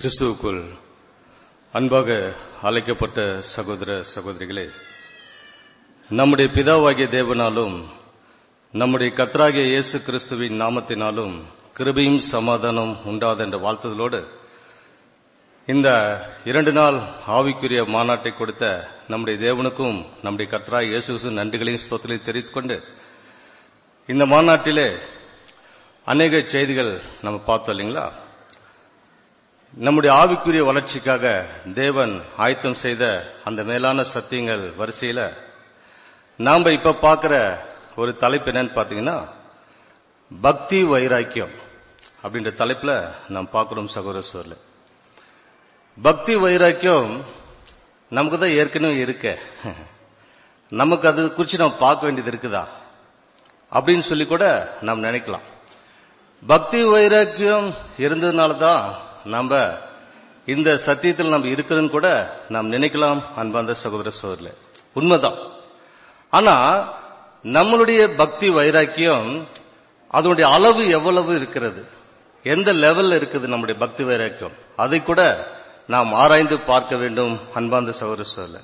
கிறிஸ்துவுக்குள் அன்பாக அழைக்கப்பட்ட சகோதர சகோதரிகளே நம்முடைய பிதாவாகிய தேவனாலும் நம்முடைய கத்ராகிய இயேசு கிறிஸ்துவின் நாமத்தினாலும் கிருபையும் சமாதானம் உண்டாத என்ற வாழ்த்துதலோடு இந்த இரண்டு நாள் ஆவிக்குரிய மாநாட்டை கொடுத்த நம்முடைய தேவனுக்கும் நம்முடைய கத்ராய் இயேசு நன்றிகளையும் ஸ்தோத்திரையும் தெரிவித்துக் கொண்டு இந்த மாநாட்டிலே அநேக செய்திகள் நம்ம பார்த்தோம் இல்லைங்களா நம்முடைய ஆவிக்குரிய வளர்ச்சிக்காக தேவன் ஆயத்தம் செய்த அந்த மேலான சத்தியங்கள் வரிசையில நாம இப்ப பார்க்கிற ஒரு தலைப்பு என்னன்னு பாத்தீங்கன்னா பக்தி வைராக்கியம் அப்படின்ற தலைப்புல நாம் பார்க்கிறோம் சகோதர சோர்ல பக்தி வைராக்கியம் நமக்கு தான் ஏற்கனவே இருக்க நமக்கு அது குறித்து நம்ம பார்க்க வேண்டியது இருக்குதா அப்படின்னு சொல்லி கூட நாம் நினைக்கலாம் பக்தி வைராக்கியம் இருந்ததுனால தான் நம்ம இந்த சத்தியத்தில் நம்ம இருக்கிறோன்னு கூட நாம் நினைக்கலாம் அன்பாந்த சகோதர சோதரில் உண்மைதான் ஆனா நம்மளுடைய பக்தி வைராக்கியம் அதனுடைய அளவு எவ்வளவு இருக்கிறது எந்த லெவல்ல இருக்குது நம்முடைய பக்தி வைராக்கியம் அதை கூட நாம் ஆராய்ந்து பார்க்க வேண்டும் அன்பாந்த சகோதர சோதரில்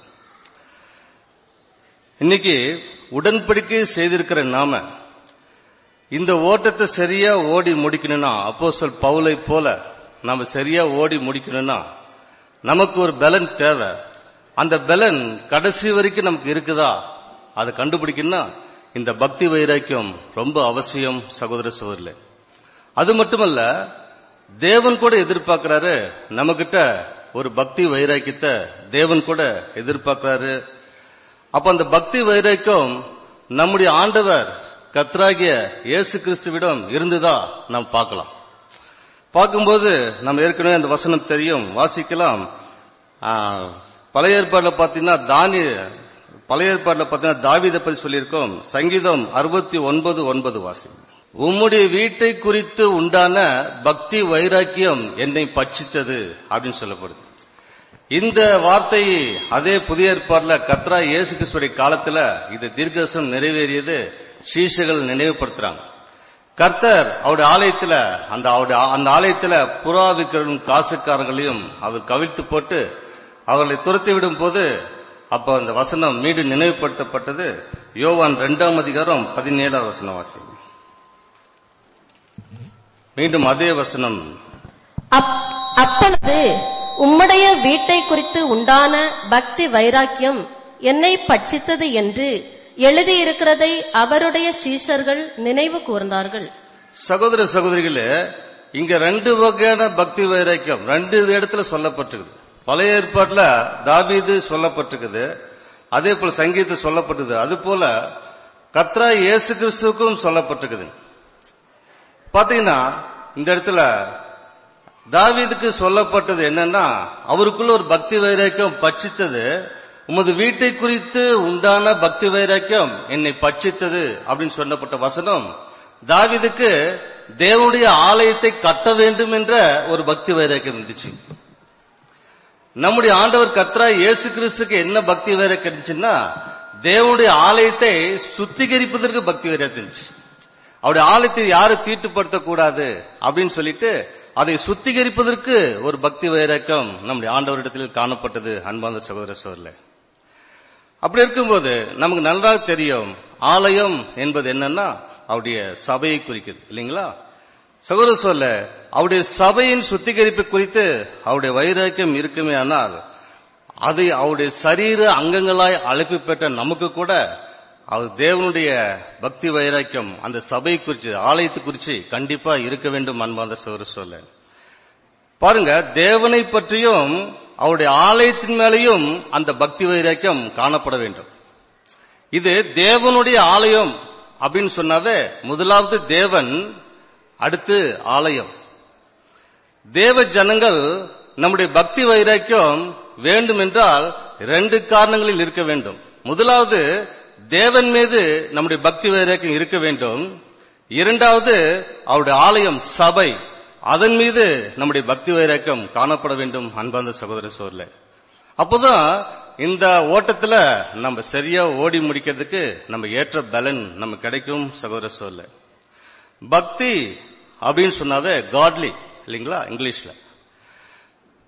இன்னைக்கு உடன்படிக்கை செய்திருக்கிற நாம இந்த ஓட்டத்தை சரியா ஓடி முடிக்கணும்னா அப்போ சொல் பவுலை போல நாம சரியா ஓடி முடிக்கணும்னா நமக்கு ஒரு பலன் தேவை அந்த பலன் கடைசி வரைக்கும் நமக்கு இருக்குதா அதை கண்டுபிடிக்கணும்னா இந்த பக்தி வைராக்கியம் ரொம்ப அவசியம் சகோதர சகோதரில் அது மட்டுமல்ல தேவன் கூட எதிர்பார்க்கிறாரு நம்ம கிட்ட ஒரு பக்தி வைராக்கியத்தை தேவன் கூட எதிர்பார்க்கிறாரு அப்ப அந்த பக்தி வைராக்கியம் நம்முடைய ஆண்டவர் கத்ராகிய இயேசு கிறிஸ்துவிடம் இருந்துதா நாம் பார்க்கலாம் பார்க்கும்போது நம்ம ஏற்கனவே அந்த வசனம் தெரியும் வாசிக்கலாம் பழைய ஏற்பாடுல பாத்தீங்கன்னா தானி பழைய ஏற்பாடுல பாத்தீங்கன்னா தாவிதை பத்தி சொல்லியிருக்கோம் சங்கீதம் அறுபத்தி ஒன்பது ஒன்பது வாசி உம்முடைய வீட்டை குறித்து உண்டான பக்தி வைராக்கியம் என்னை பட்சித்தது அப்படின்னு சொல்லப்படுது இந்த வார்த்தை அதே புதிய ஏற்பாடுல கத்ரா இயேசு கிறிஸ்துடைய காலத்துல இது தீர்க்கதர்சனம் நிறைவேறியது சீஷர்கள் நினைவுபடுத்துறாங்க கர்த்தர் அவருடைய ஆலயத்துல அந்த அவருடைய அந்த ஆலயத்துல புறா விற்கிறவரும் காசுக்காரர்களையும் அவர் கவிழ்த்து போட்டு அவர்களை துரத்தி விடும் போது அப்ப அந்த வசனம் மீண்டும் நினைவுபடுத்தப்பட்டது யோவான் இரண்டாம் அதிகாரம் பதினேழாவது வசனம் வாசி மீண்டும் அதே வசனம் அப்பொழுது உம்முடைய வீட்டை குறித்து உண்டான பக்தி வைராக்கியம் என்னை பட்சித்தது என்று எழுதியிருக்கிறதை அவருடைய சீஷர்கள் நினைவு கூர்ந்தார்கள் சகோதர சகோதரிகளே இங்க ரெண்டு வகையான பக்தி வைராக்கியம் ரெண்டு இடத்துல சொல்லப்பட்டிருக்குது பழைய ஏற்பாட்டுல தாபீது சொல்லப்பட்டிருக்குது அதே போல சங்கீத சொல்லப்பட்டது அது போல கத்ரா இயேசு கிறிஸ்துக்கும் சொல்லப்பட்டிருக்குது பாத்தீங்கன்னா இந்த இடத்துல தாவீதுக்கு சொல்லப்பட்டது என்னன்னா அவருக்குள்ள ஒரு பக்தி வைராக்கியம் பட்சித்தது உமது வீட்டை குறித்து உண்டான பக்தி வைராக்கியம் என்னை பட்சித்தது அப்படின்னு சொல்லப்பட்ட வசனம் தாவிதுக்கு தேவனுடைய ஆலயத்தை கட்ட வேண்டும் என்ற ஒரு பக்தி வைராக்கியம் இருந்துச்சு நம்முடைய ஆண்டவர் கத்ரா இயேசு கிறிஸ்துக்கு என்ன பக்தி வைராக்கியம் இருந்துச்சுன்னா தேவனுடைய ஆலயத்தை சுத்திகரிப்பதற்கு பக்தி வைராக்கியம் இருந்துச்சு அவருடைய ஆலயத்தை யாரும் தீட்டுப்படுத்தக்கூடாது அப்படின்னு சொல்லிட்டு அதை சுத்திகரிப்பதற்கு ஒரு பக்தி வைராக்கியம் நம்முடைய ஆண்டவரிடத்தில் காணப்பட்டது அன்பாந்த சகோதர சோதரில் அப்படி இருக்கும்போது நமக்கு நன்றாக தெரியும் ஆலயம் என்பது என்னன்னா அவருடைய சபையை குறிக்குது இல்லைங்களா சகோதர சொல்ல அவருடைய சபையின் சுத்திகரிப்பு குறித்து அவருடைய வைராக்கியம் இருக்குமே ஆனால் அதை அவருடைய சரீர அங்கங்களாய் அழைப்பு பெற்ற நமக்கு கூட அவர் தேவனுடைய பக்தி வைராக்கியம் அந்த சபை குறித்து ஆலயத்தை குறித்து கண்டிப்பா இருக்க வேண்டும் அன்பாந்த சோறு சொல்ல பாருங்க தேவனை பற்றியும் அவருடைய ஆலயத்தின் மேலையும் அந்த பக்தி வைராக்கியம் காணப்பட வேண்டும் இது தேவனுடைய ஆலயம் அப்படின்னு சொன்னாவே முதலாவது தேவன் அடுத்து ஆலயம் தேவ ஜனங்கள் நம்முடைய பக்தி வைராக்கியம் வேண்டும் என்றால் ரெண்டு காரணங்களில் இருக்க வேண்டும் முதலாவது தேவன் மீது நம்முடைய பக்தி வைராக்கியம் இருக்க வேண்டும் இரண்டாவது அவருடைய ஆலயம் சபை அதன் மீது நம்முடைய பக்தி வைராக்கியம் காணப்பட வேண்டும் அன்பாந்த சகோதர சோர்ல அப்போதான் இந்த ஓட்டத்துல நம்ம சரியா ஓடி முடிக்கிறதுக்கு நம்ம ஏற்ற பலன் நம்ம கிடைக்கும் சகோதர சோர்ல பக்தி அப்படின்னு சொன்னாவே காட்லி இல்லைங்களா இங்கிலீஷ்ல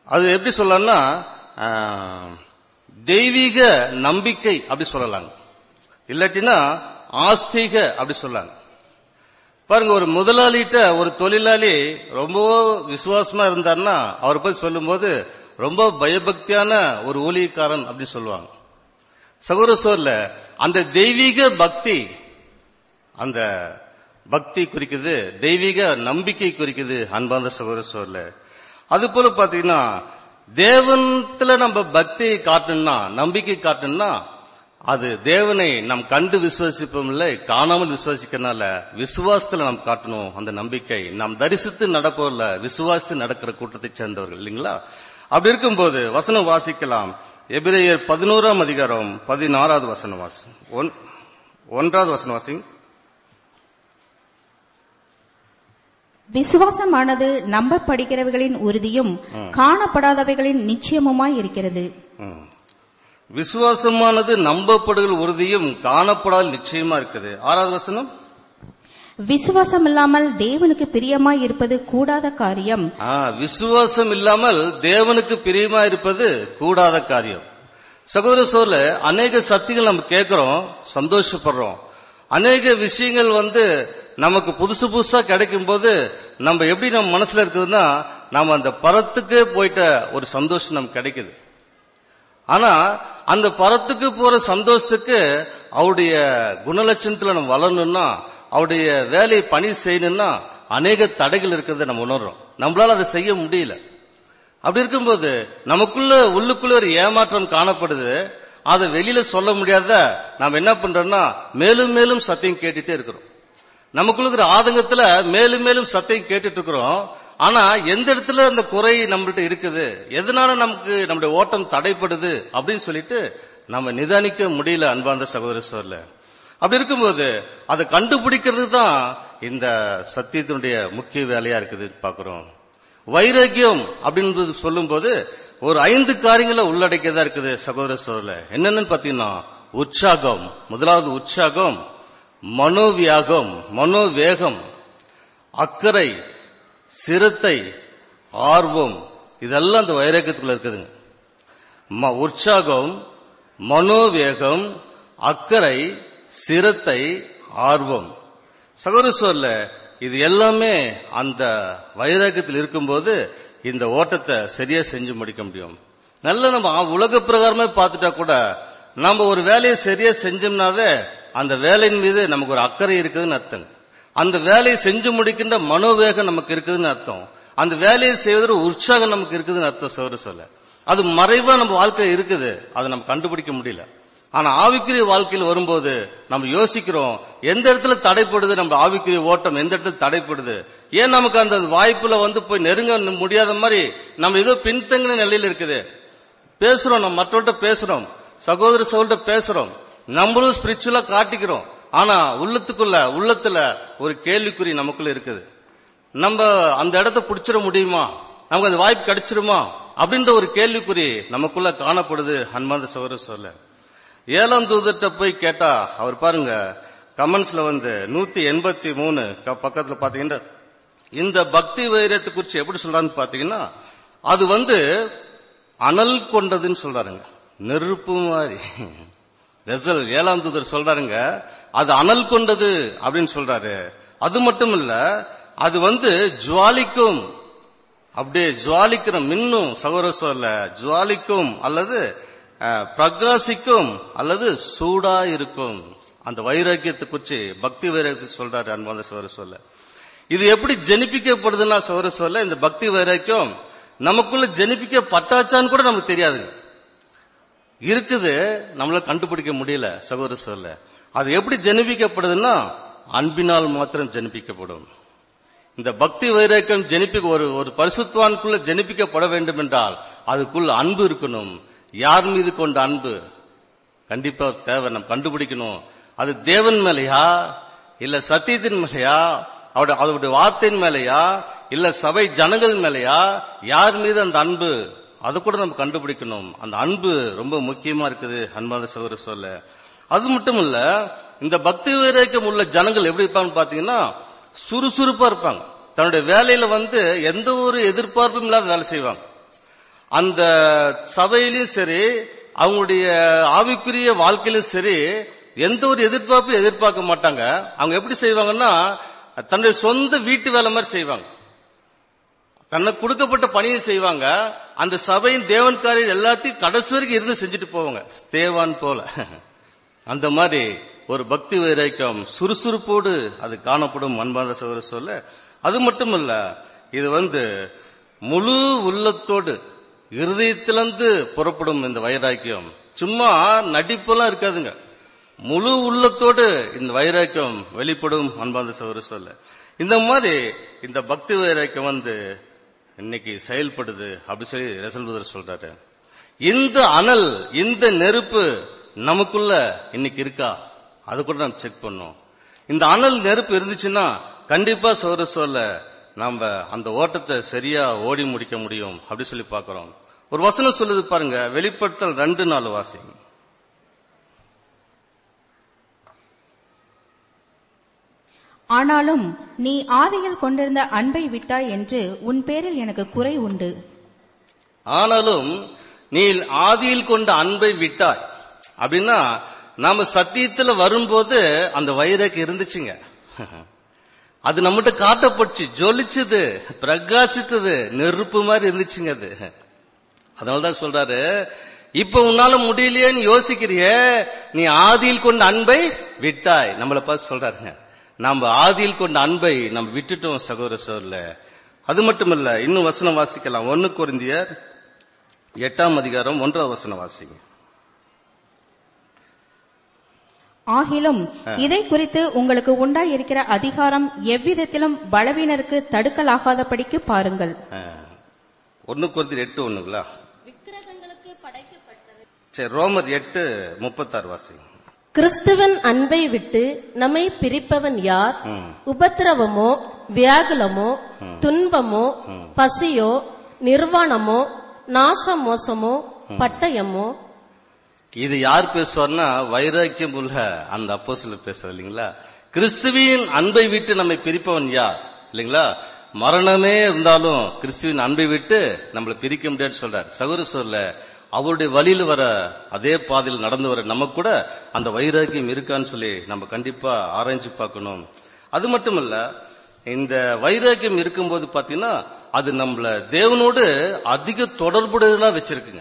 அது எப்படி சொல்லலாம்னா ஆஹ், தெய்வீக நம்பிக்கை அப்படி சொல்லலாங்க இல்லாட்டினா ஆஸ்திக அப்படி சொல்லலாங்க பாருங்க ஒரு முதலாளிகிட்ட ஒரு தொழிலாளி ரொம்ப விசுவாசமா இருந்தாருன்னா அவரை பத்தி சொல்லும்போது ரொம்ப பயபக்தியான ஒரு ஊழியக்காரன் அப்படின்னு சொல்லுவாங்க சகோதர சோர்ல அந்த தெய்வீக பக்தி அந்த பக்தி குறிக்குது தெய்வீக நம்பிக்கை குறிக்குது அன்பார்ந்த சகோதர சோர்ல அது போல பாத்தீங்கன்னா தேவனத்துல நம்ம பக்தி காட்டணும்னா நம்பிக்கை காட்டணும்னா அது தேவனை நாம் கண்டு விசுவாசிப்போம் இல்லை காணாமல் விசுவாசிக்கிறனால விசுவாசத்துல நாம் காட்டணும் அந்த நம்பிக்கை நாம் தரிசித்து நடப்போர்ல விசுவாசித்து நடக்கிற கூட்டத்தை சேர்ந்தவர்கள் இல்லைங்களா அப்படி இருக்கும்போது வசனம் வாசிக்கலாம் எபிரேயர் பதினோராம் அதிகாரம் பதினாறாவது வசனம் வாசி ஒன்- ஒன்றாவது வசனம் வாசிங்க விசுவாசமானது நம்பப்படுகிறவைகளின் உறுதியும் காணப்படாதவைகளின் நிச்சயமுமாய் இருக்கிறது ம். விசுவாசமானது நம்பப்படுகிற உறுதியும் காணப்படாத நிச்சயமா இருக்குது ஆறாவது வசனம் விசுவாசம் இல்லாமல் தேவனுக்கு பிரியமாய் இருப்பது கூடாத காரியம் ஆ, விசுவாசம் இல்லாமல் தேவனுக்கு பிரியமா இருப்பது கூடாத காரியம் சகோதர சோர்ல அநேக சக்திகள் நம்ம கேட்கிறோம் சந்தோஷப்படுறோம் அநேக விஷயங்கள் வந்து நமக்கு புதுசு புதுசா கிடைக்கும் போது நம்ம எப்படி நம்ம மனசுல இருக்குதுன்னா நம்ம அந்த பரத்துக்கே போயிட்ட ஒரு சந்தோஷம் நமக்கு கிடைக்குது ஆனா அந்த பரத்துக்கு போற சந்தோஷத்துக்கு அவருடைய குணலட்சணத்துல நம்ம வளரணும்னா அவருடைய வேலையை பணி செய்யணும்னா அநேக தடைகள் இருக்கிறத நம்ம உணர்றோம் நம்மளால அதை செய்ய முடியல அப்படி இருக்கும்போது நமக்குள்ள உள்ளுக்குள்ள ஒரு ஏமாற்றம் காணப்படுது அதை வெளியில சொல்ல முடியாத நாம என்ன பண்றோம்னா மேலும் மேலும் சத்தியம் கேட்டுட்டே இருக்கிறோம் நமக்குள்ள இருக்கிற ஆதங்கத்துல மேலும் மேலும் சத்தியம் கேட்டுட்டு இருக்கிறோம் ஆனா எந்த இடத்துல அந்த குறை நம்மள்ட்ட இருக்குது எதனால நமக்கு நம்முடைய ஓட்டம் தடைப்படுது அப்படின்னு சொல்லிட்டு நம்ம நிதானிக்க முடியல அன்பார்ந்த சகோதர சோர்ல அப்படி இருக்கும்போது அதை கண்டுபிடிக்கிறது தான் இந்த சத்தியத்தினுடைய முக்கிய வேலையா இருக்குது பாக்குறோம் வைராக்கியம் அப்படின்றது சொல்லும்போது ஒரு ஐந்து காரியங்களை உள்ளடக்கியதா இருக்குது சகோதர சோர்ல என்னன்னு பாத்தீங்கன்னா உற்சாகம் முதலாவது உற்சாகம் மனோவியாகம் மனோவேகம் அக்கறை சிரத்தை ஆர்வம் இதெல்லாம் அந்த வைராக்கியத்துக்குள்ள இருக்குதுங்க ம- உற்சாகம் மனோவேகம் அக்கறை சிரத்தை ஆர்வம் சகோதர சொல்ல இது எல்லாமே அந்த வைராக்கியத்தில் இருக்கும்போது இந்த ஓட்டத்தை சரியா செஞ்சு முடிக்க முடியும் நல்ல நம்ம ஆ- உலக பிரகாரமே பார்த்துட்டா கூட நம்ம ஒரு வேலையை சரியா செஞ்சோம்னாவே அந்த வேலையின் மீது நமக்கு ஒரு அக்கறை இருக்குதுன்னு அர்த்தம் அந்த வேலையை செஞ்சு முடிக்கின்ற மனோவேகம் நமக்கு இருக்குதுன்னு அர்த்தம் அந்த வேலையை செய்வதில் உற்சாகம் நமக்கு இருக்குதுன்னு அர்த்தம் சோறு சொல்ல அது மறைவா நம்ம வாழ்க்கையில இருக்குது அதை நம்ம கண்டுபிடிக்க முடியல ஆனா ஆவிக்குரிய வாழ்க்கையில் வரும்போது நம்ம யோசிக்கிறோம் எந்த இடத்துல தடைப்படுது நம்ம ஆவிக்குரிய ஓட்டம் எந்த இடத்துல தடைப்படுது ஏன் நமக்கு அந்த வாய்ப்புல வந்து போய் நெருங்க முடியாத மாதிரி நம்ம ஏதோ பின்தங்கின நிலையில இருக்குது பேசுறோம் நம்ம மற்றவர்கிட்ட பேசுறோம் சகோதர சகோதர பேசுறோம் நம்மளும் ஸ்பிரிச்சுவலா காட்டிக்கிறோம் ஆனா உள்ளத்துக்குள்ள உள்ளத்துல ஒரு கேள்விக்குறி நமக்குள்ள இருக்குது நம்ம அந்த இடத்த பிடிச்சிட முடியுமா நமக்கு அந்த வாய்ப்பு கிடைச்சிருமா அப்படின்ற ஒரு கேள்விக்குறி நமக்குள்ள காணப்படுது ஹன்மாந்த சகோதர சொல்ல ஏழாம் தூதர்கிட்ட போய் கேட்டா அவர் பாருங்க கமெண்ட்ஸ்ல வந்து நூத்தி எண்பத்தி மூணு க- பக்கத்துல பாத்தீங்கன்னா இந்த பக்தி வைரத்தை குறிச்சு எப்படி சொல்றான்னு பாத்தீங்கன்னா அது வந்து அனல் கொண்டதுன்னு சொல்றாருங்க நெருப்பு மாதிரி ரெசல் ஏழாம் தூதர் சொல்றாருங்க அது அனல் கொண்டது அப்படின்னு சொல்றாரு அது மட்டும் இல்ல அது வந்து ஜுவாலிக்கும் அப்படியே ஜுவாலிக்கிற மின்னும் சகோதர சொல்ல ஜுவாலிக்கும் அல்லது அஹ், பிரகாசிக்கும் அல்லது சூடா இருக்கும் அந்த வைராக்கியத்தை குறிச்சு பக்தி வைராக்கியத்தை சொல்றாரு அன்பான சகோதர சொல்ல இது எப்படி ஜெனிப்பிக்கப்படுதுன்னா சகோதர சொல்ல இந்த பக்தி வைராக்கியம் நமக்குள்ள ஜெனிப்பிக்கப்பட்டாச்சான்னு கூட நமக்கு தெரியாதுங்க இருக்குது நம்மளால கண்டுபிடிக்க முடியல சகோதர சொல்ல அது எப்படி ஜெனிப்பிக்கப்படுதுன்னா அன்பினால் மாத்திரம் ஜெனிப்பிக்கப்படும் இந்த பக்தி வைராக்கியம் ஜெனிப்பிக்க ஒரு ஒரு பரிசுத்வானுக்குள்ள ஜெனிப்பிக்கப்பட வேண்டும் என்றால் அதுக்குள்ள அன்பு இருக்கணும் யார் மீது கொண்ட அன்பு கண்டிப்பா தேவை நம்ம கண்டுபிடிக்கணும் அது தேவன் மேலையா இல்ல சத்தியத்தின் மேலையா அவருடைய அவருடைய வார்த்தையின் மேலையா இல்ல சபை ஜனங்கள் மேலையா யார் மீது அந்த அன்பு அதை கூட நம்ம கண்டுபிடிக்கணும் அந்த அன்பு ரொம்ப முக்கியமா இருக்குது அன்பாத சகோதர சொல்ல அது மட்டும் இல்ல இந்த பக்தி வைராக்கியம் உள்ள ஜனங்கள் எப்படி இருப்பாங்கன்னு பாத்தீங்கன்னா சுறுசுறுப்பா இருப்பாங்க தன்னுடைய வேலையில வந்து எந்த ஒரு எதிர்பார்ப்பும் இல்லாத வேலை செய்வாங்க அந்த சபையிலும் சரி அவங்களுடைய ஆவிக்குரிய வாழ்க்கையிலும் சரி எந்த ஒரு எதிர்பார்ப்பும் எதிர்பார்க்க மாட்டாங்க அவங்க எப்படி செய்வாங்கன்னா தன்னுடைய சொந்த வீட்டு வேலை மாதிரி செய்வாங்க தனக்கு கொடுக்கப்பட்ட பணியை செய்வாங்க அந்த சபையின் தேவன் காரியம் எல்லாத்தையும் கடைசி வரைக்கும் இருந்து செஞ்சுட்டு போவாங்க தேவான் போல அந்த மாதிரி ஒரு பக்தி வைராக்கியம் சுறுசுறுப்போடு அது காணப்படும் அன்பான சகோதர சொல்ல அது மட்டும் இல்ல இது வந்து முழு உள்ளத்தோடு இருதயத்திலிருந்து புறப்படும் இந்த வைராக்கியம் சும்மா நடிப்பெல்லாம் இருக்காதுங்க முழு உள்ளத்தோடு இந்த வைராக்கியம் வெளிப்படும் அன்பாந்த சகோதர சொல்ல இந்த மாதிரி இந்த பக்தி வைராக்கியம் வந்து இன்னைக்கு செயல்படுது அப்படி சொல்லி ரசல்புதர் சொல்றாரு இந்த அனல் இந்த நெருப்பு நமக்குள்ள இன்னைக்கு இருக்கா அது கூட நம்ம செக் பண்ணோம் இந்த அனல் நெருப்பு இருந்துச்சுன்னா கண்டிப்பா சோர சொல்ல நாம அந்த ஓட்டத்தை சரியா ஓடி முடிக்க முடியும் அப்படி சொல்லி பார்க்கிறோம் ஒரு வசனம் சொல்லுது பாருங்க வெளிப்படுத்தல் ரெண்டு நாள் வாசிங்க ஆனாலும் நீ ஆதியில் கொண்டிருந்த அன்பை விட்டாய் என்று உன் பேரில் எனக்கு குறை உண்டு ஆனாலும் நீ ஆதியில் கொண்ட அன்பை விட்டாய் அப்படின்னா நாம சத்தியத்துல வரும்போது அந்த வைரக்கு இருந்துச்சுங்க அது நம்மகிட்ட காட்டப்பட்டுச்சு ஜொலிச்சது பிரகாசித்தது நெருப்பு மாதிரி இருந்துச்சுங்க அது அதனாலதான் சொல்றாரு இப்ப உன்னால முடியலையேன்னு யோசிக்கிறிய நீ ஆதியில் கொண்ட அன்பை விட்டாய் நம்மள பார்த்து சொல்றாருங்க நம்ம ஆதியில் கொண்ட அன்பை நம்ம விட்டுட்டோம் சகோதர சோர்ல அது மட்டும் இல்ல இன்னும் வசனம் வாசிக்கலாம் ஒன்னு குருந்தியர் எட்டாம் அதிகாரம் ஒன்றாவது வசனம் வாசிங்க ஆகிலும் இதை குறித்து உங்களுக்கு உண்டாயிருக்கிற அதிகாரம் எவ்விதத்திலும் பலவீனருக்கு தடுக்கலாகாதபடிக்கு பாருங்கள் ஒன்னு குருந்தியர் எட்டு ஒண்ணுங்களா விக்கிரகங்களுக்கு படைக்கப்பட்டது சரி ரோமர் எட்டு முப்பத்தாறு வாசிங்க கிறிஸ்துவன் அன்பை விட்டு நம்மை பிரிப்பவன் யார் ம். உபத்திரவமோ வியாகுலமோ துன்பமோ பசியோ நிர்வாணமோ நாசமோசமோ பட்டயமோ இது யார் பேசுவார்னா வைராக்கியம் உள்ள அந்த அப்போஸ்தலர் பேசுறது இல்லைங்களா கிறிஸ்துவின் அன்பை விட்டு நம்மை பிரிப்பவன் யார் இல்லைங்களா மரணமே இருந்தாலும் கிறிஸ்துவின் அன்பை விட்டு நம்மளை பிரிக்க முடியாதுன்னு சொல்றார் சகோதர சொல்ல அவருடைய வழியில் வர அதே பாதையில் நடந்து வர நமக்கு கூட அந்த வைராக்கியம் இருக்கான்னு சொல்லி நம்ம கண்டிப்பா ஆராய்ஞ்சு பார்க்கணும் அது மட்டும் இல்ல இந்த வைராக்கியம் இருக்கும்போது பாத்தீங்கன்னா அது நம்மள தேவனோடு அதிக தொடர்புடையதா வச்சிருக்குங்க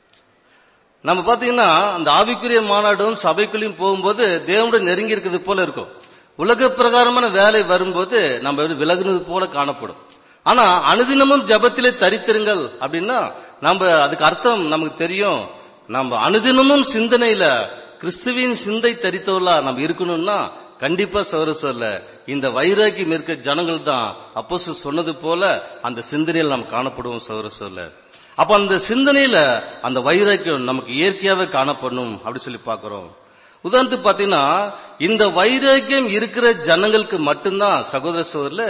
நம்ம பாத்தீங்கன்னா அந்த ஆவிக்குரிய மாநாடும் சபைக்குள்ளேயும் போகும்போது தேவனுடைய நெருங்கி இருக்கிறது போல இருக்கும் உலக பிரகாரமான வேலை வரும்போது நம்ம வந்து விலகுனது போல காணப்படும் ஆனா அனுதினமும் ஜபத்திலே தரித்திருங்கள் அப்படின்னா நம்ம அதுக்கு அர்த்தம் நமக்கு தெரியும் நம்ம அனுதினமும் சிந்தனையில கிறிஸ்துவின் சிந்தை தரித்தவர்களா நம்ம இருக்கணும்னா கண்டிப்பா சௌர சொல்ல இந்த வைராக்கியம் இருக்க ஜனங்கள் தான் அப்போ சொன்னது போல அந்த சிந்தனையில் நாம் காணப்படுவோம் சௌர சொல்ல அப்ப அந்த சிந்தனையில அந்த வைராக்கியம் நமக்கு இயற்கையாவே காணப்படணும் அப்படி சொல்லி பார்க்கிறோம் உதாரணத்துக்கு பாத்தீங்கன்னா இந்த வைராக்கியம் இருக்கிற ஜனங்களுக்கு மட்டும்தான் சகோதர சோதரில்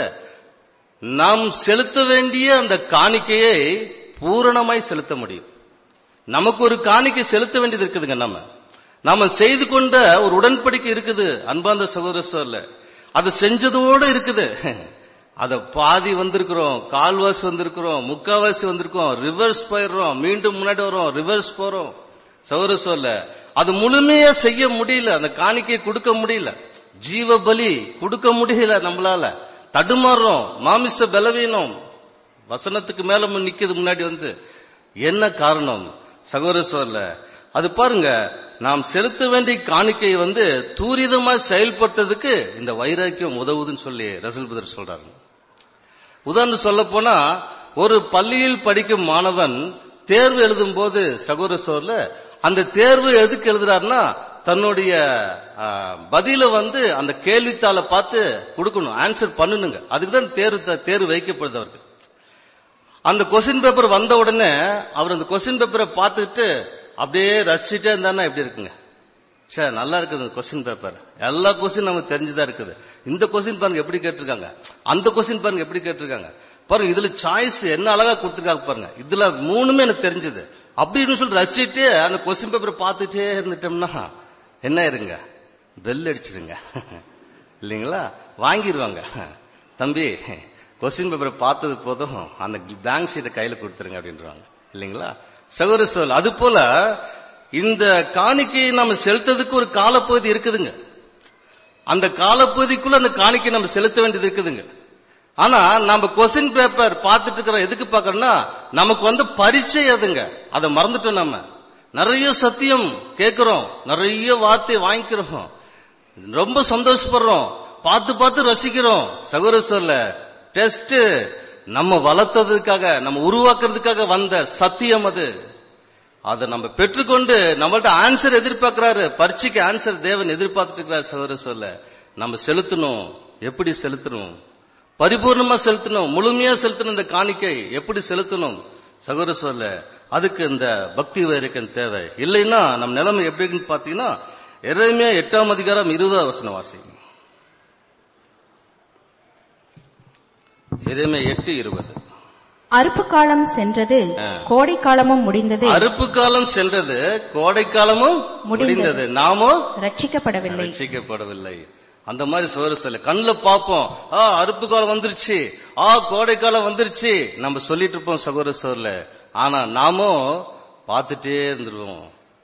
நாம் செலுத்த வேண்டிய அந்த காணிக்கையை பூரணமாய் செலுத்த முடியும் நமக்கு ஒரு காணிக்கை செலுத்த வேண்டியது இருக்குதுங்க நம்ம நாம செய்து கொண்ட ஒரு உடன்படிக்கை இருக்குது அன்பாந்த சகோதர சோர்ல அது செஞ்சதோடு இருக்குது அத பாதி வந்திருக்கிறோம் கால்வாசி வந்திருக்கிறோம் முக்காவாசி வந்திருக்கோம் ரிவர்ஸ் போயிடுறோம் மீண்டும் முன்னாடி வரோம் ரிவர்ஸ் போறோம் சௌர சொல்ல அது முழுமையா செய்ய முடியல அந்த காணிக்கையை கொடுக்க முடியல ஜீவ பலி கொடுக்க முடியல நம்மளால தடுமாறுறோம் மாமிச பலவீனம் வசனத்துக்கு மேல மு- நிக்குது முன்னாடி வந்து என்ன காரணம் சகோதர சொல்ல அது பாருங்க நாம் செலுத்த வேண்டிய காணிக்கையை வந்து தூரிதமா செயல்படுத்துறதுக்கு இந்த வைராக்கியம் உதவுதுன்னு சொல்லி ரசல் புதர் சொல்றாரு உதாரணம் சொல்ல போனா ஒரு பள்ளியில் படிக்கும் மாணவன் தேர்வு எழுதும் போது சகோதர சோர்ல அந்த தேர்வு எதுக்கு எழுதுறாருன்னா தன்னுடைய ஆ, பதில வந்து அந்த கேள்வித்தாளை பார்த்து கொடுக்கணும் ஆன்சர் பண்ணணுங்க அதுக்கு தான் தேர்வு த- தேர்வு வைக்கப்படுது அவருக்கு அந்த கொஸ்டின் பேப்பர் வந்த உடனே அவர் அந்த கொஸ்டின் பேப்பரை பார்த்துட்டு அப்படியே ரசிச்சுட்டே இருந்தாருன்னா எப்படி இருக்குங்க சே நல்லா இருக்குது இந்த கொஸ்டின் பேப்பர் எல்லா கொஸ்டின் நமக்கு தெரிஞ்சுதான் இருக்குது இந்த கொஸ்டின் பாருங்க எப்படி கேட்டிருக்காங்க அந்த கொஸ்டின் பாருங்க எப்படி கேட்டிருக்காங்க பாருங்க இதுல சாய்ஸ் என்ன அழகா கொடுத்திருக்காங்க பாருங்க இதுல மூணுமே எனக்கு தெரிஞ்சது அப்படின்னு சொல்லி ரசிச்சுட்டு அந்த கொஸ்டின் பேப்பரை பார்த்துட்டே இருந்துட்டோம்னா என்ன இருங்க பெல் அடிச்சிருங்க இல்லைங்களா வாங்கிடுவாங்க தம்பி கொஸ்டின் பேப்பரை பார்த்தது போதும் அந்த பேங்க் ஷீட்டை கையில கொடுத்துருங்க அப்படின்றாங்க இல்லைங்களா சகோதர சொல் அது போல இந்த காணிக்கையை நம்ம செலுத்ததுக்கு ஒரு காலப்பகுதி இருக்குதுங்க அந்த காலப்பகுதிக்குள்ள அந்த காணிக்கை நம்ம செலுத்த வேண்டியது இருக்குதுங்க ஆனா நம்ம கொஸ்டின் பேப்பர் பார்த்துட்டு இருக்கிறோம் எதுக்கு பார்க்கறோம்னா நமக்கு வந்து பரீட்சை அதுங்க அதை மறந்துட்டோம் நம்ம நிறைய சத்தியம் கேட்கிறோம் நிறைய வார்த்தை வாங்கிக்கிறோம் ரொம்ப சந்தோஷப்படுறோம் பார்த்து பார்த்து ரசிக்கிறோம் சகோதர சொல்ல டெஸ்ட் நம்ம வளர்த்ததுக்காக நம்ம உருவாக்குறதுக்காக வந்த சத்தியம் அது அதை நம்ம பெற்றுக்கொண்டு நம்மள்ட்ட ஆன்சர் எதிர்பார்க்கிறாரு பரீட்சைக்கு ஆன்சர் தேவன் எதிர்பார்த்துட்டு இருக்கிறார் சகோதர சொல்ல நம்ம செலுத்தணும் எப்படி செலுத்தணும் பரிபூர்ணமா செலுத்தணும் முழுமையா செலுத்தணும் இந்த காணிக்கை எப்படி செலுத்தணும் சகோதர சொல்ல அதுக்கு இந்த பக்தி வைரக்கன் தேவை இல்லைன்னா நம்ம நிலைமை எப்படின்னு பாத்தீங்கன்னா எரேமியா எட்டாம் அதிகாரம் இருபதாவது வசன வாசி எரேமியா எட்டு இருபது அறுப்பு காலம் சென்றது கோடை காலமும் முடிந்தது அறுப்பு காலம் சென்றது கோடை காலமும் முடிந்தது. முடிந்தது நாமோ ரட்சிக்கப்படவில்லை ரட்சிக்கப்படவில்லை அந்த மாதிரி சோறு சொல்ல கண்ணுல பாப்போம் ஆ அறுப்பு காலம் வந்துருச்சு ஆ கோடை காலம் வந்துருச்சு நம்ம சொல்லிட்டு இருப்போம் சகோதர சோர்ல ஆனா நாமும் பார்த்துட்டே இருந்துருவோம்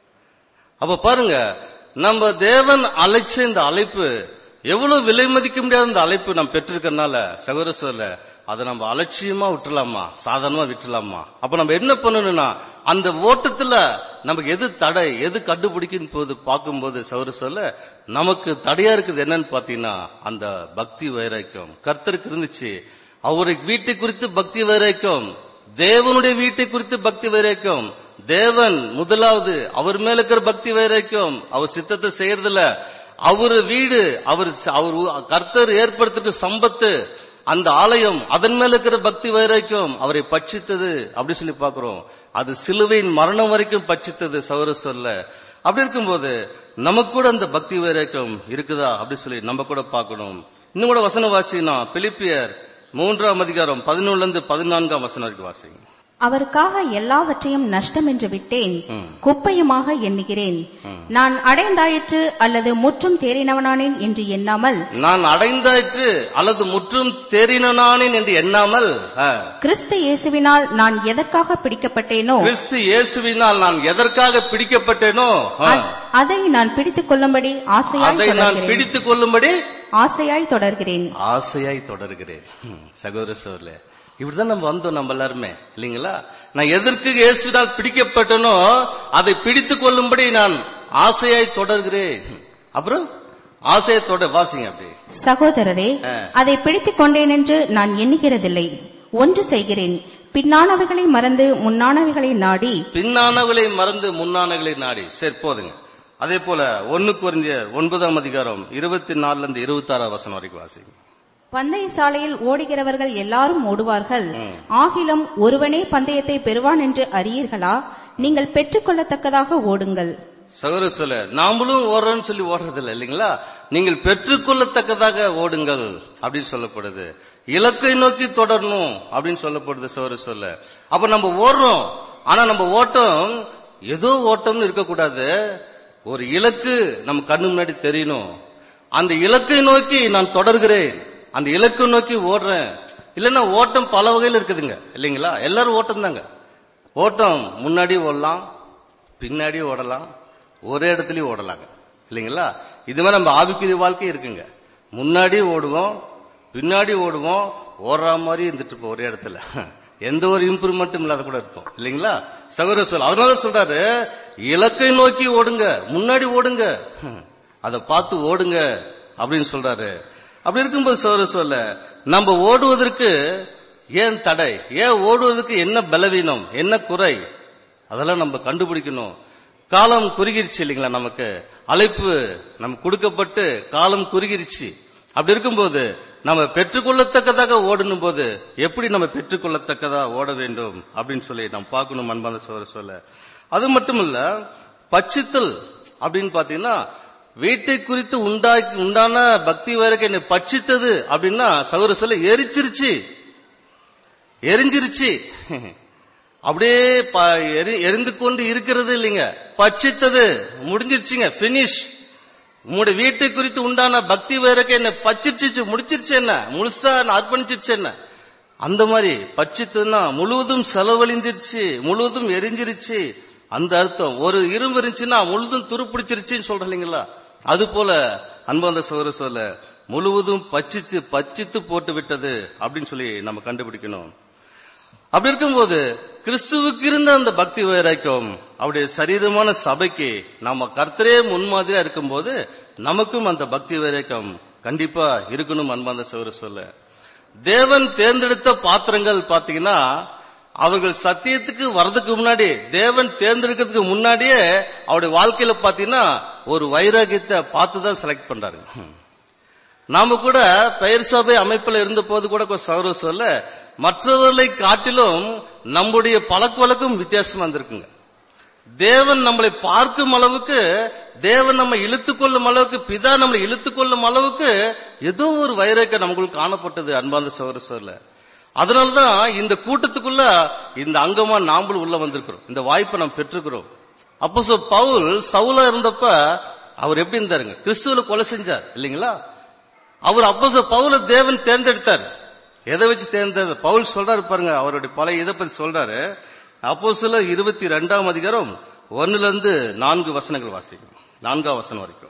அப்ப பாருங்க நம்ம தேவன் அழைச்ச இந்த அழைப்பு எவ்வளவு விலை மதிக்க முடியாத இந்த அழைப்பு நம்ம பெற்றிருக்கறனால சகோதர சோர்ல அதை நம்ம அலட்சியமா விட்டுலாமா சாதாரணமா விட்டுலாமா அப்ப நம்ம என்ன பண்ணணும்னா அந்த ஓட்டத்துல நமக்கு எது தடை எது கண்டுபிடிக்கும் போது பார்க்கும்போது சௌர சொல்ல நமக்கு தடையா இருக்குது என்னன்னு பாத்தீங்கன்னா அந்த பக்தி வைராக்கியம் கர்த்தருக்கு இருந்துச்சு அவரை வீட்டை குறித்து பக்தி வைராக்கியம் தேவனுடைய வீட்டை குறித்து பக்தி வைராக்கியம் தேவன் முதலாவது அவர் மேல இருக்கிற பக்தி வைராக்கியம் அவர் சித்தத்தை செய்யறதில்ல அவர் வீடு அவர் அவர் கர்த்தர் ஏற்படுத்திருக்க சம்பத்து அந்த ஆலயம் அதன் மேல இருக்கிற பக்தி வைராக்கியம் அவரை பட்சித்தது அப்படி சொல்லி பாக்குறோம் அது சிலுவையின் மரணம் வரைக்கும் பட்சித்தது சௌர சொல்ல அப்படி இருக்கும்போது நமக்கு கூட அந்த பக்தி வைராக்கியம் இருக்குதா அப்படி சொல்லி நம்ம கூட பார்க்கணும் இன்னும் கூட வசனம் வாசினா பிலிப்பியர் மூன்றாம் அதிகாரம் பதினொன்னுல இருந்து பதினான்காம் வசனம் வரைக்கும் வாசிங்க அவருக்காக எல்லாவற்றையும் நஷ்டம் என்று விட்டேன் குப்பையுமாக எண்ணுகிறேன் நான் அடைந்தாயிற்று அல்லது முற்றும் தேறினவனானேன் என்று எண்ணாமல் நான் அடைந்தாயிற்று அல்லது முற்றும் தேறினானேன் என்று எண்ணாமல் ஆ, கிறிஸ்து இயேசுவினால் நான் எதற்காக பிடிக்கப்பட்டேனோ கிறிஸ்து இயேசுவினால் நான் எதற்காக பிடிக்கப்பட்டேனோ ஆ, அ- அதை நான் பிடித்துக் கொள்ளும்படி ஆசையாய் அதை நான் தொடர்கிறேன் பிடித்துக் கொள்ளும்படி ஆசையாய் தொடர்கிறேன் ஆசையாய் தொடர்கிறேன் ஹம், சகோதர சோர்ல இப்படிதான் நம்ம வந்தோம் நம்ம எல்லாருமே இல்லைங்களா நான் எதற்கு இயேசுவினால் பிடிக்கப்பட்டனோ அதை பிடித்துக் கொள்ளும்படி நான் ஆசையாய் தொடர்கிறேன் அப்புறம் ஆசையை தொட வாசிங்க அப்படி சகோதரரே அதை பிடித்துக் கொண்டேன் என்று நான் எண்ணுகிறதில்லை ஒன்று செய்கிறேன் பின்னானவைகளை மறந்து முன்னானவைகளை நாடி பின்னானவளை மறந்து முன்னானவளை நாடி சரி போதுங்க அதே போல ஒன்னு குறைஞ்சர் ஒன்பதாம் அதிகாரம் இருபத்தி நாலுல இருந்து இருபத்தி ஆறாம் வசனம் வரைக்கும் வாசிங்க பந்தய சாலையில் ஓடுகிறவர்கள் எல்லாரும் ஓடுவார்கள் ஆகிலும் ஒருவனே பந்தயத்தை பெறுவான் என்று அறியீர்களா நீங்கள் பெற்றுக்கொள்ளத்தக்கதாக ஓடுங்கள் சகோதர சொல்ல நாமளும் ஓடுறோம்னு சொல்லி ஓடுறது இல்லை இல்லைங்களா நீங்கள் பெற்றுக்கொள்ளத்தக்கதாக ஓடுங்கள் அப்படின்னு சொல்லப்படுது இலக்கை நோக்கி தொடரணும் அப்படின்னு சொல்லப்படுது சகோதர சொல்ல அப்ப நம்ம ஓடுறோம் ஆனா நம்ம ஓட்டம் ஏதோ ஓட்டம்னு இருக்கக்கூடாது ஒரு இலக்கு நம்ம கண்ணு முன்னாடி தெரியணும் அந்த இலக்கை நோக்கி நான் தொடர்கிறேன் அந்த இலக்கை நோக்கி ஓடுறேன் இல்லைன்னா ஓட்டம் பல வகையில் இருக்குதுங்க இல்லைங்களா எல்லாரும் ஓட்டம் தாங்க ஓட்டம் முன்னாடி ஓடலாம் பின்னாடி ஓடலாம் ஒரே இடத்துலயும் ஓடலாங்க இல்லைங்களா இது மாதிரி நம்ம ஆவிக்குரிய வாழ்க்கை இருக்குங்க முன்னாடி ஓடுவோம் பின்னாடி ஓடுவோம் ஓடுற மாதிரி இருந்துட்டு இருப்போம் ஒரே இடத்துல எந்த ஒரு இம்ப்ரூவ்மெண்ட்டும் இல்லாத கூட இருப்போம் இல்லைங்களா சகோதர சொல் அதனால சொல்றாரு இலக்கை நோக்கி ஓடுங்க முன்னாடி ஓடுங்க ஹம், அதை பார்த்து ஓடுங்க அப்படின்னு சொல்றாரு அப்படி இருக்கும்போது சகோதர சொல்ல நம்ம ஓடுவதற்கு ஏன் தடை ஏன் ஓடுவதற்கு என்ன பலவீனம் என்ன குறை அதெல்லாம் நம்ம கண்டுபிடிக்கணும் காலம் குறுகிருச்சு இல்லைங்களா நமக்கு அழைப்பு நமக்கு கொடுக்கப்பட்டு காலம் குறுகிருச்சு அப்படி இருக்கும்போது நம்ம பெற்றுக்கொள்ளத்தக்கதாக ஓடணும் போது எப்படி நம்ம பெற்றுக்கொள்ளத்தக்கதா ஓட வேண்டும் அப்படின்னு சொல்லி நம்ம பார்க்கணும் அன்பான சோர சொல்ல அது மட்டும் இல்ல பட்சித்தல் அப்படின்னு பாத்தீங்கன்னா வீட்டை குறித்து உண்டாக்கி உண்டான பக்தி வரைக்கும் என்னை பட்சித்தது அப்படின்னா சகோதர சொல்ல எரிச்சிருச்சு எரிஞ்சிருச்சு அப்படியே ப- எரி- எரிந்து கொண்டு இருக்கிறது இல்லைங்க பட்சித்தது முடிஞ்சிருச்சுங்க பினிஷ் உங்களுடைய வீட்டை குறித்து உண்டான பக்தி வேறக்க என்ன பச்சிருச்சு முடிச்சிருச்சு என்ன முழுசா நான் அர்ப்பணிச்சிருச்சு என்ன அந்த மாதிரி பட்சித்துன்னா முழுவதும் செலவழிஞ்சிருச்சு முழுவதும் எரிஞ்சிருச்சு அந்த அர்த்தம் ஒரு இரும்பு இருந்துச்சுன்னா முழுதும் துருப்பிடிச்சிருச்சுன்னு சொல்ற இல்லைங்களா அது போல அன்பந்த சோறு சொல்ல முழுவதும் பச்சித்து பச்சித்து போட்டு விட்டது அப்படின்னு சொல்லி நம்ம கண்டுபிடிக்கணும் அப்படி இருக்கும்போது கிறிஸ்துவுக்கு இருந்த அந்த பக்தி வைராக்கியம் அவருடைய சரீரமான சபைக்கு நம்ம கர்த்தரே முன்மாதிரியா இருக்கும்போது நமக்கும் அந்த பக்தி வைராக்கியம் கண்டிப்பா இருக்கணும் அன்பாந்த சோறு சொல்ல தேவன் தேர்ந்தெடுத்த பாத்திரங்கள் பாத்தீங்கன்னா அவர்கள் சத்தியத்துக்கு வர்றதுக்கு முன்னாடி தேவன் தேர்ந்தெடுக்கிறதுக்கு முன்னாடியே அவருடைய வாழ்க்கையில பாத்தீங்கன்னா ஒரு வைராகியத்தை பார்த்து தான் செலக்ட் பண்றாரு நாம கூட பெயர் சபை அமைப்புல இருந்த போது கூட கொஞ்சம் சௌர சொல்ல மற்றவர்களை காட்டிலும் நம்முடைய பழக்க வழக்கம் வித்தியாசமா இருந்திருக்குங்க தேவன் நம்மளை பார்க்கும் அளவுக்கு தேவன் நம்ம இழுத்துக் கொள்ளும் அளவுக்கு பிதா நம்மளை இழுத்துக் கொள்ளும் அளவுக்கு ஏதோ ஒரு வைரக்க நமக்குள் காணப்பட்டது அன்பார்ந்த சோர சொல்ல அதனாலதான் இந்த கூட்டத்துக்குள்ள இந்த அங்கமா நாம்பளும் உள்ள வந்திருக்கிறோம் இந்த வாய்ப்பை நாம் பெற்றுக்கிறோம் அப்போ சோ பவுல் சவுலா இருந்தப்ப அவர் எப்படி இருந்தாருங்க கிறிஸ்துவல கொலை செஞ்சார் இல்லைங்களா அவர் அப்போ பவுல தேவன் தேர்ந்தெடுத்தார் எதை வச்சு தேர்ந்தெடு பவுல் சொல்றாரு பாருங்க அவருடைய பழைய இதை பத்தி சொல்றாரு அப்போ சில இருபத்தி ரெண்டாம் அதிகாரம் ஒன்னுல இருந்து நான்கு வசனங்கள் வாசிக்கும் நான்காம் வசனம் வரைக்கும்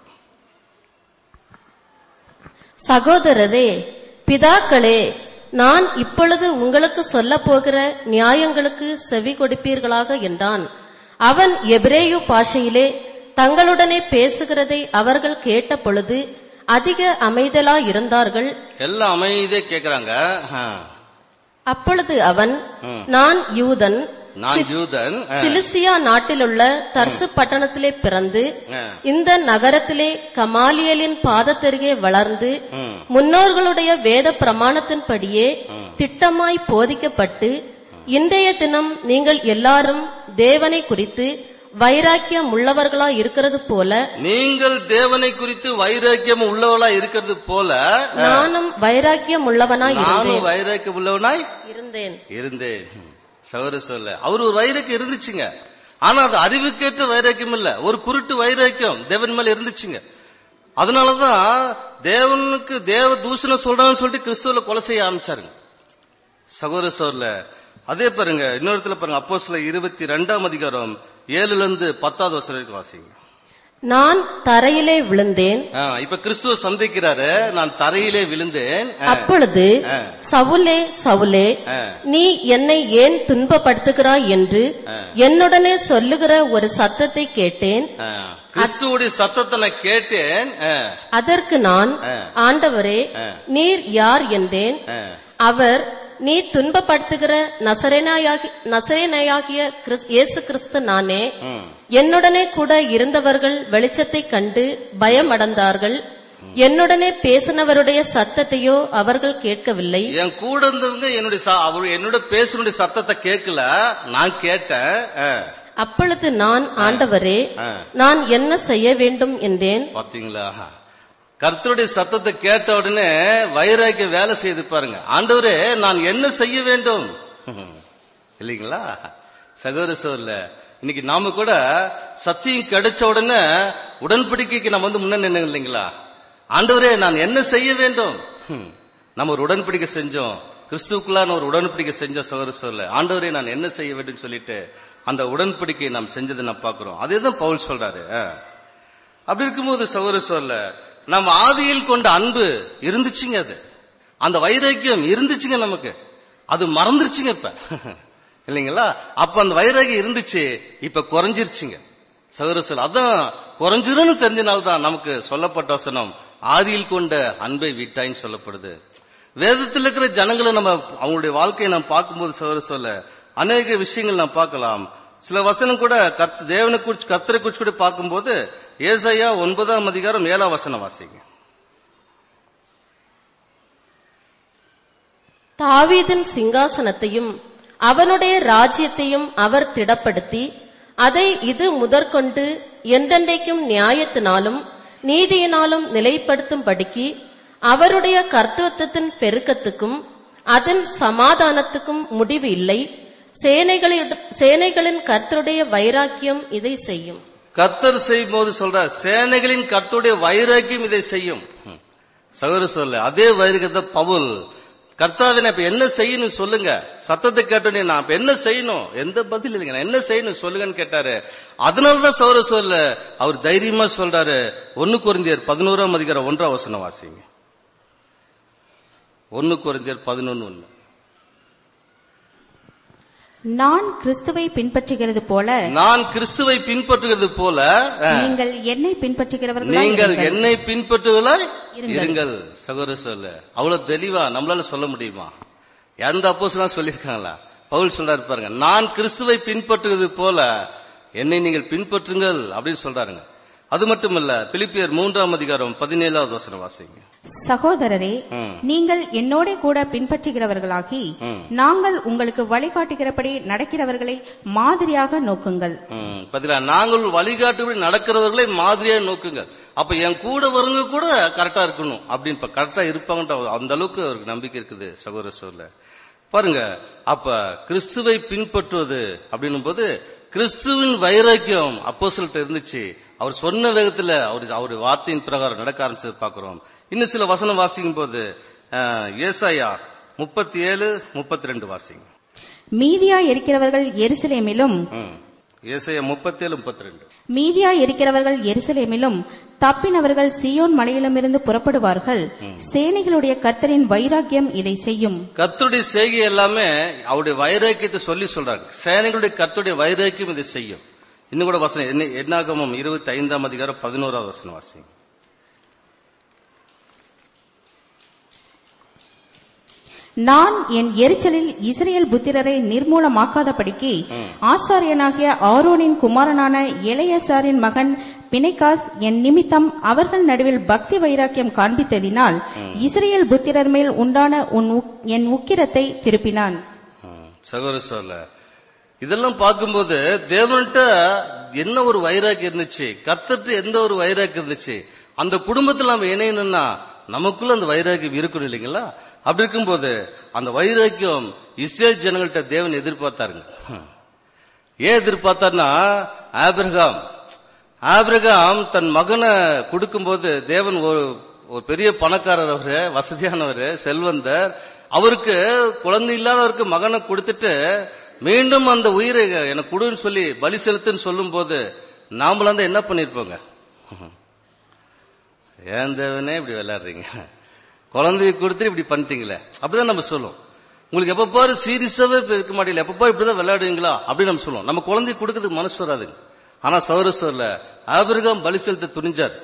சகோதரரே பிதாக்களே நான் இப்பொழுது உங்களுக்கு சொல்லப் போகிற நியாயங்களுக்கு செவி கொடுப்பீர்களாக என்றான் அவன் எபிரேயு பாஷையிலே தங்களுடனே பேசுகிறதை அவர்கள் கேட்ட பொழுது அதிக அமைதலா இருந்தார்கள் எல்லாம் அமைதியே கேக்குறாங்க ஆ. அப்பொழுது அவன் ம். நான் யூதன் நான் யூதன் ஆ. சிலிசியா நாட்டிலுள்ள தர்சு பட்டணத்திலே பிறந்து ஆ. இந்த நகரத்திலே கமாலியலின் பாதத்தருகே வளர்ந்து ம். முன்னோர்களுடைய வேத பிரமாணத்தின்படியே திட்டமாய் போதிக்கப்பட்டு இன்றைய தினம் நீங்கள் எல்லாரும் தேவனை குறித்து வைராக்கியம் உள்ளவர்களா இருக்கிறது போல நீங்கள் தேவனை குறித்து வைராக்கியம் உள்ளவளா இருக்கிறது போல நானும் வைராக்கியம் உள்ளவனாய் நானும் இருந்தேன் வைராக்கியம் உள்ளவனாய் இருந்தேன் இருந்தேன் சௌர சொல்ல அவர் ஒரு வைராக்கியம் இருந்துச்சுங்க ஆனா அது அறிவுக்கேற்ற வைராக்கியம் இல்ல ஒரு குருட்டு வைராக்கியம் தேவன் மேல இருந்துச்சுங்க அதனாலதான் தேவனுக்கு தேவ தூஷணம் சொல்றான்னு சொல்லிட்டு கிறிஸ்துவல கொலை செய்ய ஆரம்பிச்சாருங்க சகோதர சோர்ல அதே பாருங்க இன்னொருத்துல பாருங்க அப்போ சில இருபத்தி ரெண்டாம் அதிகாரம் ஏழுல இருந்து பத்தாவது வருஷம் வரைக்கும் வாசிங்க நான் தரையிலே விழுந்தேன் ஆ, இப்ப கிறிஸ்துவ சந்திக்கிறாரு நான் தரையிலே விழுந்தேன் ஆ, அப்பொழுது ஆ. சவுலே சவுலே ஆ. நீ என்னை ஏன் துன்பப்படுத்துகிறாய் என்று என்னுடனே சொல்லுகிற ஒரு சத்தத்தை கேட்டேன் ஆ, கிறிஸ்துவுடைய சத்தத்தை நான் கேட்டேன் ஆ, அதற்கு நான் ஆ. ஆண்டவரே ஆ. நீர் யார் என்றேன் ஆ. அவர் நீ துன்பப்படுத்துகிற நசரேனாயாகி நசரேனையாகிய கிறிஸ்- இயேசு கிறிஸ்து நானே ம். என்னுடனே கூட இருந்தவர்கள் வெளிச்சத்தைக் கண்டு பயமடைந்தார்கள் என்னுடனே பேசினவருடைய சத்தத்தையோ அவர்கள் கேட்கவில்லை என் கூட இருந்தவங்க என்னுடைய ச- அவர் என்னோட பேசுனுடைய சத்தத்தை கேட்கல நான் கேட்டேன் ஆ, அப்பொழுது நான் ஆண்டவரே ஆ. நான் என்ன செய்ய வேண்டும் என்றேன் பாத்தீங்களா கர்த்தருடைய சத்தத்தை கேட்ட உடனே வைராக்கிய வேலை செய்து பாருங்க ஆண்டவரே நான் என்ன செய்ய வேண்டும் இல்லைங்களா சகோதர சோர்ல இன்னைக்கு நாம கூட சத்தியம் கிடைச்ச உடனே உடன்படிக்கைக்கு நம்ம வந்து முன்ன நின்று இல்லைங்களா ஆண்டவரே நான் என்ன செய்ய வேண்டும் ஹம். நம்ம ஒரு உடன்படிக்கை செஞ்சோம் கிறிஸ்துக்குள்ளான ஒரு உடன்படிக்கை செஞ்சோம் சகோதர சொல்ல ஆண்டவரே நான் என்ன செய்ய வேண்டும் சொல்லிட்டு அந்த உடன்படிக்கையை நாம் செஞ்சதை நான் பார்க்கிறோம் அதேதான் பவுல் சொல்றாரு ஆ. அப்படி இருக்கும்போது சகோதர சொல்ல நம்ம ஆதியில் கொண்ட அன்பு இருந்துச்சுங்க அது அந்த வைராக்கியம் இருந்துச்சுங்க நமக்கு அது மறந்துருச்சுங்க இப்ப இல்லைங்களா அப்ப அந்த வைராக்கியம் இருந்துச்சு இப்ப குறைஞ்சிருச்சுங்க சகோதர சொல்ல அதான் குறைஞ்சிருன்னு தெரிஞ்சனால்தான் நமக்கு சொல்லப்பட்ட வசனம் ஆதியில் கொண்ட அன்பை விட்டாயின்னு சொல்லப்படுது வேதத்தில் இருக்கிற ஜனங்களை நம்ம அவங்களுடைய வாழ்க்கையை நாம் பார்க்கும்போது சகோதர சொல்ல அநேக விஷயங்கள் நாம் பார்க்கலாம் சில வசனம் கூட கர்த்த தேவனை குறிச்சு கர்த்தரை குறிச்சு கூட பார்க்கும்போது ஏசாயா ஒன்பதாம் அதிகாரம் ஏழாம் வசனம் வாசிங்க தாவீதின் சிங்காசனத்தையும் அவனுடைய ராஜ்யத்தையும் அவர் திடப்படுத்தி அதை இது முதற்கொண்டு எந்தெந்தைக்கும் நியாயத்தினாலும் நீதியினாலும் நிலைப்படுத்தும்படிக்கு அவருடைய கர்த்தத்துவத்தின் பெருக்கத்துக்கும் அதன் சமாதானத்துக்கும் முடிவு இல்லை சேனைகளிட- சேனைகளின் கர்த்தருடைய வைராக்கியம் இதை செய்யும் கர்த்தர் செய்யும் போது சொல்ற சேனைகளின் கர்த்தருடைய வைராக்கியம் இதை செய்யும் ம். சகோதர சொல்ல அதே வைரகத்தை பவுல் கர்த்தாவே நான் இப்ப என்ன செய்யணும் சொல்லுங்க சத்தத்தை கேட்டோன்னே நான் இப்ப என்ன செய்யணும் எந்த பதில் இல்லைங்க நான் என்ன செய்யணும் சொல்லுங்கன்னு கேட்டாரு அதனாலதான் சௌர சொல்ல அவர் தைரியமா சொல்றாரு ஒன்னு குறைந்தியர் பதினோராம் அதிகாரம் ஒன்றாம் வசனம் வாசிங்க ஒன்னு குறைந்தியர் பதினொன்னு ஒண்ணு நான் கிறிஸ்துவை பின்பற்றுகிறது போல நான் கிறிஸ்துவை பின்பற்றுகிறது போல அஹ், நீங்கள் என்னை பின்பற்றுகிறவர்களாய் நீங்கள் இருங்கள். என்னை பின்பற்றுவதாய் இருங்கள். இருங்கள் சகோதர சொல்ல அவ்வளவு தெளிவா நம்மளால சொல்ல முடியுமா எந்த அப்போஸ்தலரும் சொல்லியிருக்காங்களா பவுல் சொல்றாரு பாருங்க நான் கிறிஸ்துவை பின்பற்றுவது போல என்னை நீங்கள் பின்பற்றுங்கள் அப்படின்னு சொல்றாருங்க அது மட்டுமல்ல பிலிப்பியர் மூன்றாம் அதிகாரம் பதினேழாவது வசனம் வாசிங்க சகோதரரே ம். நீங்கள் என்னோட கூட பின்பற்றுகிறவர்களாகி ம். நாங்கள் உங்களுக்கு வழிகாட்டுகிறபடி நடக்கிறவர்களை மாதிரியாக நோக்குங்கள் ம், பாத்தீங்களா நாங்கள் வழிகாட்டுபடி நடக்கிறவர்களை மாதிரியா நோக்குங்க அப்ப என் கூட வரவங்க கூட கரெக்டா இருக்கணும் அப்படின்னு இப்ப கரெக்டா இருப்பாங்கன்ற அந்த அளவுக்கு அவருக்கு நம்பிக்கை இருக்குது சகோதர சொல்ல பாருங்க அப்ப கிறிஸ்துவை பின்பற்றுவது அப்படின்னும் போது கிறிஸ்துவின் வைராக்கியம் அப்போஸ்தலர்ட்ட இருந்துச்சு அவர் சொன்ன வேகத்துல அவர் அவர் வார்த்தையின் பிரகாரம் நடக்க ஆரம்பிச்சது பாக்குறோம் இன்னும் சில வசனம் வாசிக்கும் போது அஹ், ஏசாயா முப்பத்தி ஏழு முப்பத்தி ரெண்டு வாசிங்க மீதியா இருக்கிறவர்கள் எருசலேமிலும் ம். ஏசாயா முப்பத்தி ஏழு முப்பத்தி ரெண்டு மீதியா இருக்கிறவர்கள் எருசலேமிலும் தப்பினவர்கள் சியோன் மலையிலுமிருந்து புறப்படுவார்கள் சேனைகளுடைய கர்த்தரின் வைராக்கியம் இதை செய்யும் கர்த்தருடைய செய்கை எல்லாமே அவருடைய வைராக்கியத்தை சொல்லி சொல்றாங்க சேனைகளுடைய கர்த்தருடைய வைராக்கியம் இதை செய்யும் இன்னும் கூட வசனம் என்ன- என்னாகமம் இருபத்தி ஐந்தாம் அதிகாரம் பதினோராவது வசனம் வாசிங்க நான் என் எரிச்சலில் இஸ்ரேல் புத்திரரை நிர்மூலமாக்காதபடிக்கு ஆசாரியனாகிய ஆரோனின் குமாரனான இளையசாரின் மகன் பிணைகாஸ் என் நிமித்தம் அவர்கள் நடுவில் பக்தி வைராக்கியம் காண்பித்ததினால் இஸ்ரேல் புத்திரர் மேல் உண்டான உன் உக்- என் உக்கிரத்தை திருப்பினான் ம், சகோதர சொல்ல இதெல்லாம் பார்க்கும்போது தேவன்கிட்ட என்ன ஒரு வைராக்கியம் இருந்துச்சு கர்த்தர்ட்ட எந்த ஒரு வைராக்கியம் இருந்துச்சு அந்த குடும்பத்துல நம்ம இணையணும்னா நமக்குள்ள அந்த வைராக்கியம் இருக்கணும் இல்லைங்களா அப்படி இருக்கும்போது அந்த வைராக்கியம் இஸ்ரேல் ஜனங்கள்ட்ட தேவன் எதிர்பார்த்தாருங்க ஹம். ஏன் எதிர்பார்த்தார்னா ஆபிரகாம் ஆபிரகாம் தன் மகனை கொடுக்கும்போது தேவன் ஒரு ஒரு பெரிய பணக்காரர் அவரு வசதியானவர் செல்வந்தர் அவருக்கு குழந்தை இல்லாதவருக்கு மகனை கொடுத்துட்டு மீண்டும் அந்த உயிரை எனக்கு கொடுன்னு சொல்லி பலி செலுத்துன்னு சொல்லும் போது நாமளா இருந்தா என்ன பண்ணிருப்போங்க ஏன் தேவனே இப்படி விளையாடுறீங்க குழந்தைய கொடுத்துட்டு இப்படி பண்ணிட்டீங்களே அப்படிதான் நம்ம சொல்லுவோம் உங்களுக்கு எப்ப பாரு சீரியஸாவே இப்ப இருக்க மாட்டீங்களா எப்ப பாரு இப்படிதான் விளையாடுவீங்களா அப்படின்னு நம்ம சொல்லுவோம் நம்ம குழந்தைய கொடுக்கறதுக்கு மனசு வராதுங்க ஆனா சௌரஸ்வர்ல ஆபிரகாம் பலி செலுத்த துணிஞ்சார்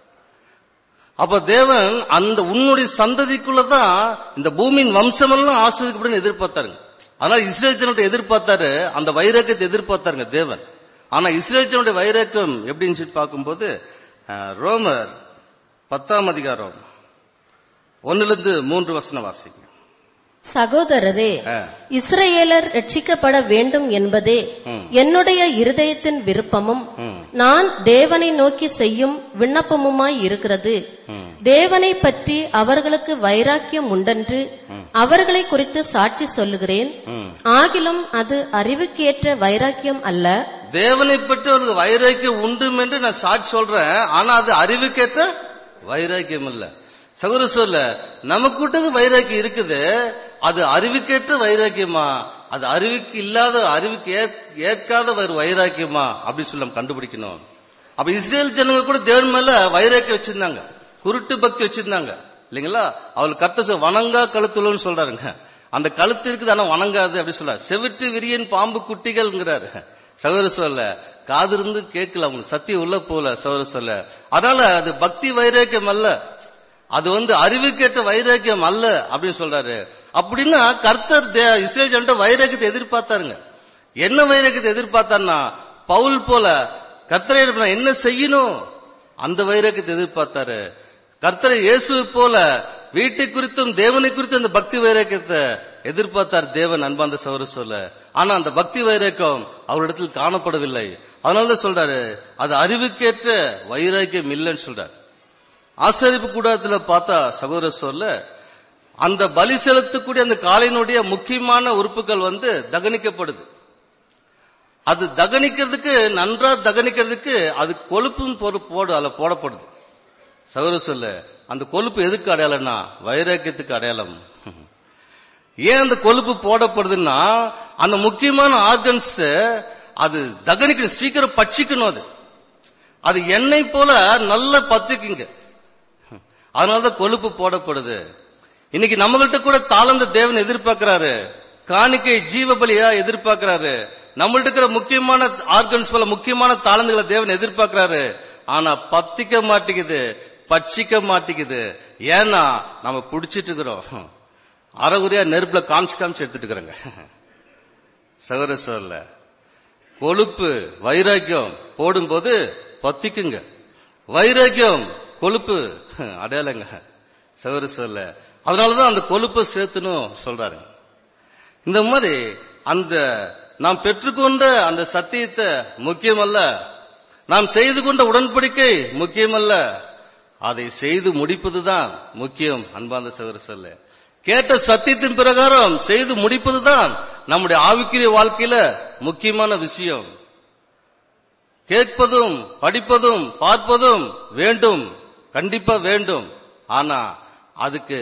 அப்ப தேவன் அந்த உன்னுடைய சந்ததிக்குள்ளதான் இந்த பூமியின் வம்சமெல்லாம் ஆஸ்வதிக்கப்படும் எதிர்பார்த்தாருங்க அதனால இஸ்ரேல் ஜனத்தை எதிர்பார்த்தாரு அந்த வைராக்கியத்தை எதிர்பார்த்தாருங்க தேவன் ஆனா இஸ்ரேல் ஜனனுடைய வைராக்கியம் எப்படின்னு சொல்லி பார்க்கும்போது அஹ், ரோமர் பத்தாம் அதிகாரம் ஒன்னுல இருந்து மூன்று வசனம் வாசிங்க சகோதரரே ஆ. இஸ்ரவேலர் ரட்சிக்கப்பட வேண்டும் என்பதே என்னுடைய இருதயத்தின் விருப்பமும் நான் தேவனை நோக்கி செய்யும் விண்ணப்பமுமாய் இருக்கிறது தேவனை பற்றி அவர்களுக்கு வைராக்கியம் உண்டென்று அவர்களை குறித்து சாட்சி சொல்லுகிறேன் ஆகிலும் அது அறிவுக்கேற்ற வைராக்கியம் அல்ல தேவனை பற்றி அவருக்கு வைராக்கியம் உண்டு என்று நான் சாட்சி சொல்றேன் ஆனா அது அறிவுக்கேற்ற வைராக்கியம் இல்ல சகோதர சொல்ல நமக்குட்டது வைராக்கியம் இருக்குது அது அறிவுக்கேற்ற வைராக்கியமா அது அறிவுக்கு இல்லாத அறிவுக்கு ஏற்- ஏற்காத ஒரு வைராக்கியமா அப்படின்னு சொல்லி நம்ம கண்டுபிடிக்கணும் அப்ப இஸ்ரேல் ஜனங்க கூட தேவன் மேல வைராக்கியம் வச்சிருந்தாங்க குருட்டு பக்தி வச்சிருந்தாங்க இல்லைங்களா அவள் கத்த வணங்கா கழுத்துலன்னு சொல்றாருங்க அந்த கழுத்து இருக்குது ஆனா வணங்காது அப்படி சொல்றாரு செவிட்டு விரியன் பாம்பு குட்டிகள்ங்கிறாரு சகோதர சொல்ல காது இருந்து கேட்கல அவங்களுக்கு சத்தியம் உள்ள போல சகோதர சொல்ல அதனால அது பக்தி வைராக்கியம் அல்ல அது வந்து அறிவுக்கேற்ற வைராக்கியம் அல்ல அப்படின்னு சொல்றாரு அப்படின்னா கர்த்தர் தே- இஸ்ரேல் ஜனட்ட வைராக்கியத்தை எதிர்பார்த்தாருங்க என்ன வைராக்கியத்தை எதிர்பார்த்தாருன்னா பவுல் போல கர்த்தரை நான் என்ன செய்யணும் அந்த வைராக்கியத்தை எதிர்பார்த்தாரு கர்த்தரை இயேசுவை போல வீட்டை குறித்தும் தேவனை குறித்தும் அந்த பக்தி வைராக்கியத்தை எதிர்பார்த்தார் தேவன் அன்பாந்த சௌர சொல்ல ஆனா அந்த பக்தி வைராக்கியம் அவரிடத்தில் காணப்படவில்லை அதனாலதான் சொல்றாரு அது அறிவுக்கேற்ற வைராக்கியம் இல்லைன்னு சொல்றாரு ஆசரிப்பு கூடாரத்துல பார்த்தா சகோதர சொல்ல அந்த பலி செலுத்தக்கூடிய அந்த காலையினுடைய முக்கியமான உறுப்புகள் வந்து தகனிக்கப்படுது அது தகனிக்கிறதுக்கு நன்றா தகனிக்கிறதுக்கு அது கொழுப்பும் பொறு- போடு அதுல போடப்படுது சகோதர சொல்ல அந்த கொழுப்பு எதுக்கு அடையாளம்னா வைராக்கியத்துக்கு அடையாளம் ஏன் அந்த கொழுப்பு போடப்படுதுன்னா அந்த முக்கியமான ஆர்கன்ஸ் அது தகனிக்கணும் சீக்கிரம் பச்சிக்கணும் அது அது எண்ணெய் போல நல்லா பச்சிக்குங்க அதனாலதான் கொழுப்பு போடப்படுது இன்னைக்கு நம்மகிட்ட கூட தாளந்த தேவன் எதிர்பார்க்கிறாரு காணிக்கை ஜீவ பலியா எதிர்பார்க்கிறாரு நம்மள்ட்ட இருக்கிற முக்கியமான ஆர்கன்ஸ் போல முக்கியமான தாளந்துகளை தேவன் எதிர்பார்க்கிறாரு ஆனா பத்திக்க மாட்டேங்குது பச்சிக்க மாட்டேங்குது ஏன்னா நம்ம புடிச்சிட்டு இருக்கிறோம் அறகுறையா நெருப்புல காமிச்சு காமிச்சு எடுத்துட்டு இருக்கிறோங்க சகோதர சொல்ல கொழுப்பு வைராக்கியம் போடும்போது பத்திக்குங்க வைராக்கியம் கொழுப்பு அடையாளங்க சகோதர சொல்ல அதனாலதான் அந்த கொழுப்பை சேர்த்துணும் சொல்றாரு இந்த மாதிரி அந்த நாம் பெற்றுக்கொண்ட அந்த சத்தியத்தை முக்கியமல்ல நாம் செய்து கொண்ட உடன்படிக்கை முக்கியமல்ல அதை செய்து முடிப்பதுதான் முக்கியம் அன்பார்ந்த சகோதர சொல்ல கேட்ட சத்தியத்தின் பிரகாரம் செய்து முடிப்பதுதான் நம்முடைய ஆவிக்குரிய வாழ்க்கையில முக்கியமான விஷயம் கேட்பதும் படிப்பதும் பார்ப்பதும் வேண்டும் கண்டிப்பா வேண்டும் ஆனா அதுக்கு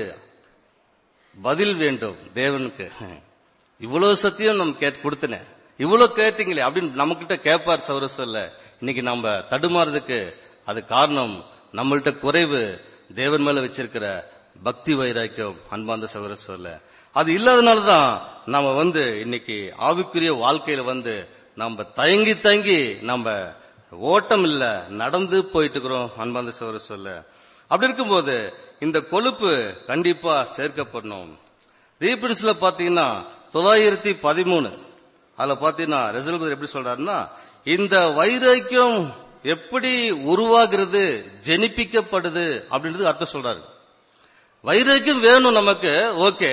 பதில் வேண்டும் தேவனுக்கு இவ்வளவு சத்தியம் நம்ம கேட் கொடுத்தனேன் இவ்வளவு கேட்டீங்களே அப்படின்னு நம்ம கிட்ட கேட்பார் சௌர சொல்ல இன்னைக்கு நம்ம தடுமாறதுக்கு அது காரணம் நம்மள்ட்ட குறைவு தேவன் மேல வச்சிருக்கிற பக்தி வைராக்கியம் அன்பார்ந்த சௌர சொல்ல அது இல்லாதனாலதான் நம்ம வந்து இன்னைக்கு ஆவிக்குரிய வாழ்க்கையில வந்து நம்ம தயங்கி தயங்கி நம்ம ஓட்டம் இல்ல நடந்து போயிட்டு இருக்கிறோம் அன்பார்ந்த சௌர சொல்ல அப்படி இருக்கும்போது இந்த கொழுப்பு கண்டிப்பா சேர்க்கப்படணும் ரீபிரின்ஸ்ல பாத்தீங்கன்னா தொள்ளாயிரத்தி பதிமூணு அதுல பாத்தீங்கன்னா ரிசல்ட் எப்படி சொல்றாருன்னா இந்த வைராக்கியம் எப்படி உருவாகிறது ஜெனிப்பிக்கப்படுது அப்படின்றது அர்த்தம் சொல்றாரு வைராக்கியம் வேணும் நமக்கு ஓகே